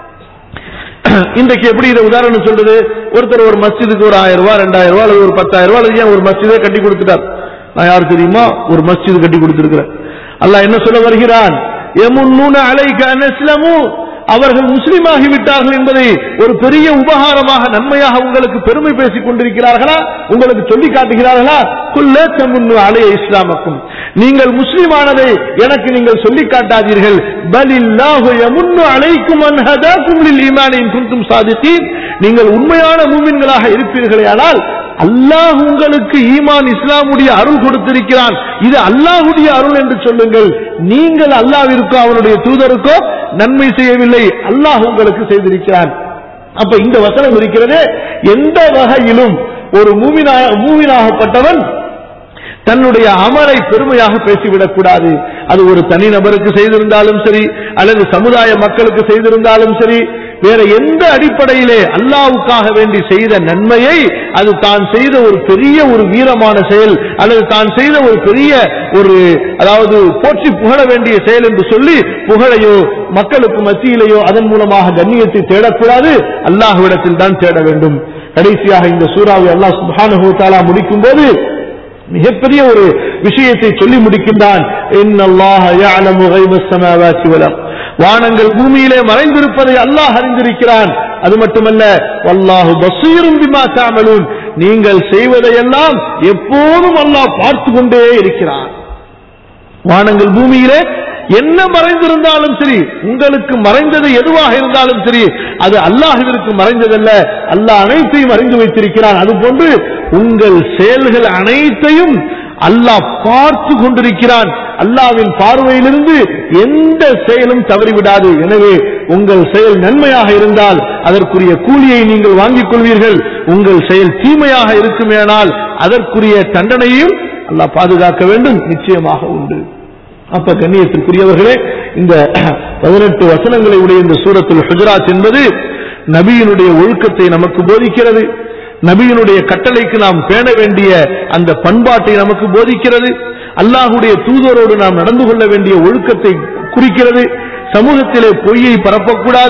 [SPEAKER 2] இன்றைக்கு எப்படி இதை உதாரணம் சொல்றது ஒருத்தர் ஒரு மஸ்ஜிதுக்கு ஒரு ஆயிரம் ரூபாய் ரெண்டாயிரம் ரூபாய் அல்லது ஒரு பத்தாயிரம் ரூபாய் அல்லது ஏன் ஒரு மஸ்ஜிதே கட்டி கொடுத்துட்டார் நான் யார் தெரியுமா ஒரு மஸ்ஜித் கட்டி கொடுத்திருக்கிறேன் அல்லாஹ் என்ன சொல்ல வருகிறான் எமுன்னூன அலைக அன் அஸ்லமூ அவர்கள் முஸ்லிமாகி விட்டார்கள் என்பதை ஒரு பெரிய உபகாரமாக நன்மையாக உங்களுக்கு பெருமை பேசிக் கொண்டிருக்கிறார்களா உங்களுக்கு சொல்லி காட்டுகிறார்களா குல்ல தமுன்னு அலைய இஸ்லாமக்கும் நீங்கள் முஸ்லிமானதை எனக்கு நீங்கள் சொல்லி காட்டாதீர்கள் பலில்லாஹு யமுன்னு அலைக்கும் அன் ஹதாக்கும் லில் ஈமானி இன் குன்தும் சாதித்தீன் நீங்கள் உண்மையான மூமின்களாக இருப்பீர்களே ஆனால் அல்லாஹ் உங்களுக்கு ஈமான் இஸ்லாமுடைய அருள் கொடுத்திருக்கிறான் இது அல்லாஹுடைய அருள் என்று சொல்லுங்கள் நீங்கள் அல்லாஹ்விற்கோ அவனுடைய தூதருக்கோ நன்மை செய்யவில்லை அல்லாஹ் உங்களுக்கு செய்திருக்கிறான் அப்ப இந்த வசனம் இருக்கிறதே எந்த வகையிலும் ஒரு மூமினா மூமினாகப்பட்டவன் தன்னுடைய அமலை பெருமையாக பேசிவிடக் கூடாது அது ஒரு தனிநபருக்கு செய்திருந்தாலும் சரி அல்லது சமுதாய மக்களுக்கு செய்திருந்தாலும் சரி வேற எந்த அடிப்படையிலே அல்லாவுக்காக வேண்டி செய்த நன்மையை அது தான் செய்த ஒரு பெரிய ஒரு வீரமான செயல் அல்லது தான் செய்த ஒரு பெரிய ஒரு அதாவது போற்றி புகழ வேண்டிய செயல் என்று சொல்லி புகழையோ மக்களுக்கு மத்தியிலேயோ அதன் மூலமாக கண்ணியத்தை தேடக்கூடாது அல்லாஹ்விடத்தில் தான் தேட வேண்டும் கடைசியாக இந்த சூறாவை அல்லாஹ் சுப்ஹானஹு வ தஆலா முடிக்கும் போது மிகப்பெரிய ஒரு விஷயத்தை சொல்லி முடிக்கின்றான் இன்னல்லாஹ யஅலமு கைபஸ் ஸமாவாத்தி வல் அர்த். வானங்கள் பூமியிலே மறைந்திருப்பதை அல்லாஹ் அறிந்திருக்கிறான் அது மட்டுமல்ல வல்லாஹு பசீரும் பிமா தஅமலூன் நீங்கள் செய்வதையெல்லாம் எப்போதும் அல்லாஹ் பார்த்து கொண்டே இருக்கிறான் வானங்கள் பூமியிலே என்ன மறைந்திருந்தாலும் சரி உங்களுக்கு மறைந்தது எதுவாக இருந்தாலும் சரி அது அல்லாஹ்விற்கு மறைந்ததல்ல அல்லாஹ் அனைத்தையும் அறிந்து வைத்திருக்கிறான் அதுபோன்று உங்கள் செயல்கள் அனைத்தையும் அல்லாஹ் பார்த்து கொண்டிருக்கிறான் அல்லாவின் பார்வையிலிருந்து எந்த செயலும் தவறிவிடாது எனவே உங்கள் செயல் நன்மையாக இருந்தால் அதற்குரிய கூலியை நீங்கள் வாங்கிக் கொள்வீர்கள் உங்கள் செயல் தீமையாக இருக்குமேனால் அதற்குரிய தண்டனையும் அல்லாஹ் பாதுகாக்க வேண்டும் நிச்சயமாக உண்டு அப்ப கண்ணியத்திற்குரியவர்களே இந்த பதினெட்டு வசனங்களை உடைய இந்த சூரத்துல் ஹுஜராத் என்பது நபியினுடைய ஒழுக்கத்தை நமக்கு போதிக்கிறது நபியினுடைய கட்டளைக்கு நாம் பேண வேண்டிய அந்த பண்பாட்டை நமக்கு போதிக்கிறது அல்லாஹுடைய தூதரோடு நாம் நடந்து கொள்ள வேண்டிய ஒழுக்கத்தை குறிக்கிறது சமூகத்திலே பொய்யை பரப்பக்கூடாது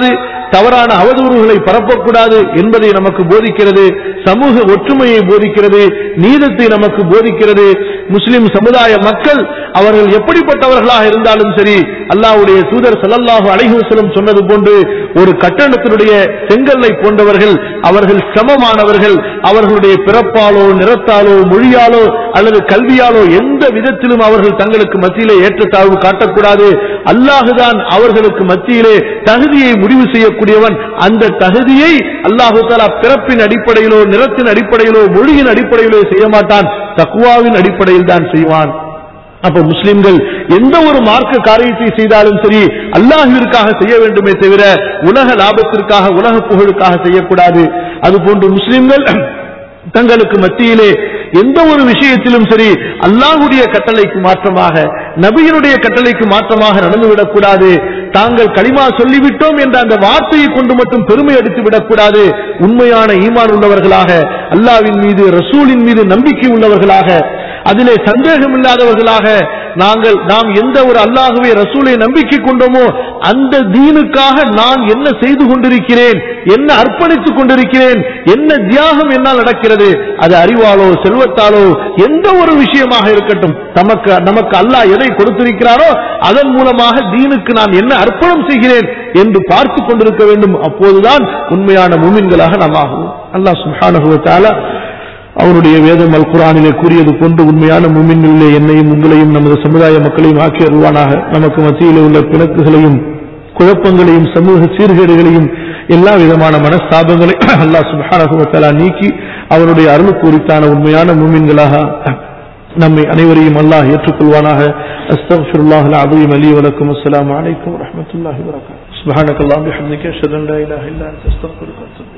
[SPEAKER 2] தவறான அவதூறுகளை பரப்பக்கூடாது என்பதை நமக்கு போதிக்கிறது சமூக ஒற்றுமையை போதிக்கிறது நீதத்தை நமக்கு போதிக்கிறது முஸ்லிம் சமுதாய மக்கள் அவர்கள் எப்படிப்பட்டவர்களாக இருந்தாலும் சரி அல்லாஹ்வுடைய தூதர் ஸல்லல்லாஹு அலைஹி வஸல்லம் சொன்னது போன்று ஒரு கட்டணத்தினுடைய செங்கல்லை போன்றவர்கள் அவர்கள் சமமானவர்கள் அவர்களுடைய பிறப்பாலோ நிறத்தாலோ மொழியாலோ அல்லது கல்வியாலோ எந்த விதத்திலும் அவர்கள் தங்களுக்கு மத்தியிலே ஏற்றத்தாழ்வு காட்டக்கூடாது அல்லாஹுதான் அவர்களுக்கு மத்தியிலே தகுதியை முடிவு செய்யக்கூடியவன் அந்த தகுதியை அல்லாஹு தாலா பிறப்பின் அடிப்படையிலோ நிறத்தின் அடிப்படையிலோ மொழியின் அடிப்படையிலோ செய்ய மாட்டான் தக்குவாவின் அடிப்படையில் தான் செய்வான் அப்ப முஸ்லிம்கள் எந்த ஒரு மார்க்க காரியத்தை செய்தாலும் சரி அல்லாஹிற்காக செய்ய வேண்டுமே தவிர உலக லாபத்திற்காக உலக புகழுக்காக செய்யக்கூடாது அதுபோன்று முஸ்லிம்கள் தங்களுக்கு மத்தியிலே எந்த ஒரு விஷயத்திலும் சரி அல்லாஹுடைய கட்டளைக்கு மாற்றமாக நபியினுடைய கட்டளைக்கு மாற்றமாக நடந்துவிடக் கூடாது தாங்கள் களிமா சொல்லிவிட்டோம் என்ற அந்த வார்த்தையை கொண்டு மட்டும் பெருமை அடித்து விடக்கூடாது உண்மையான ஈமான் உள்ளவர்களாக அல்லாவின் மீது ரசூலின் மீது நம்பிக்கை உள்ளவர்களாக அதிலே சந்தேகம் இல்லாதவர்களாக நாங்கள் நாம் எந்த ஒரு அல்லாஹுவை ரசூலை நம்பிக்கை கொண்டோமோ அந்த தீனுக்காக நான் என்ன செய்து கொண்டிருக்கிறேன் என்ன அர்ப்பணித்துக் கொண்டிருக்கிறேன் என்ன தியாகம் என்னால் நடக்கிறது அது அறிவாலோ செல்வத்தாலோ எந்த ஒரு விஷயமாக இருக்கட்டும் நமக்கு நமக்கு அல்லாஹ் எதை கொடுத்திருக்கிறாரோ அதன் மூலமாக தீனுக்கு நான் என்ன அர்ப்பணம் செய்கிறேன் என்று பார்த்து கொண்டிருக்க வேண்டும் அப்போதுதான் உண்மையான முமின்களாக நாம் ஆகும் அல்லாஹ் சுப்ஹானஹு வ தஆலா அவருடைய வேதம் அல் குரானிலே கூறியது போன்று உண்மையான முமின்களிலே என்னையும் உங்களையும் நமது சமுதாய மக்களையும் ஆக்கி அருள்வானாக நமக்கு மத்தியிலே உள்ள பிணக்குகளையும் குழப்பங்களையும் சமூக சீர்கேடுகளையும் எல்லா விதமான மனஸ்தாபங்களை அல்லாஹ் சுப்ஹானஹு வ தஆலா நீக்கி அவருடைய அருள் குறித்தான உண்மையான முமின்களாக நம்மை அனைவரையும் அல்லாஹ் ஏற்றுக்கொள்வானாக அஸ்தக்ஃபிருல்லாஹ் அலீம் அலி வலக்கும் அஸ்ஸலாமு அலைக்கும் வரஹ்மத்துல்லாஹி வபரகாத்துஹு சுப்ஹானக்கல்லாஹு வபிஹம்திக அஷ்ஹது அன் லா இலாஹா இல்லா அன்த அஸ்தக்ஃபிருக வ அத்தூபு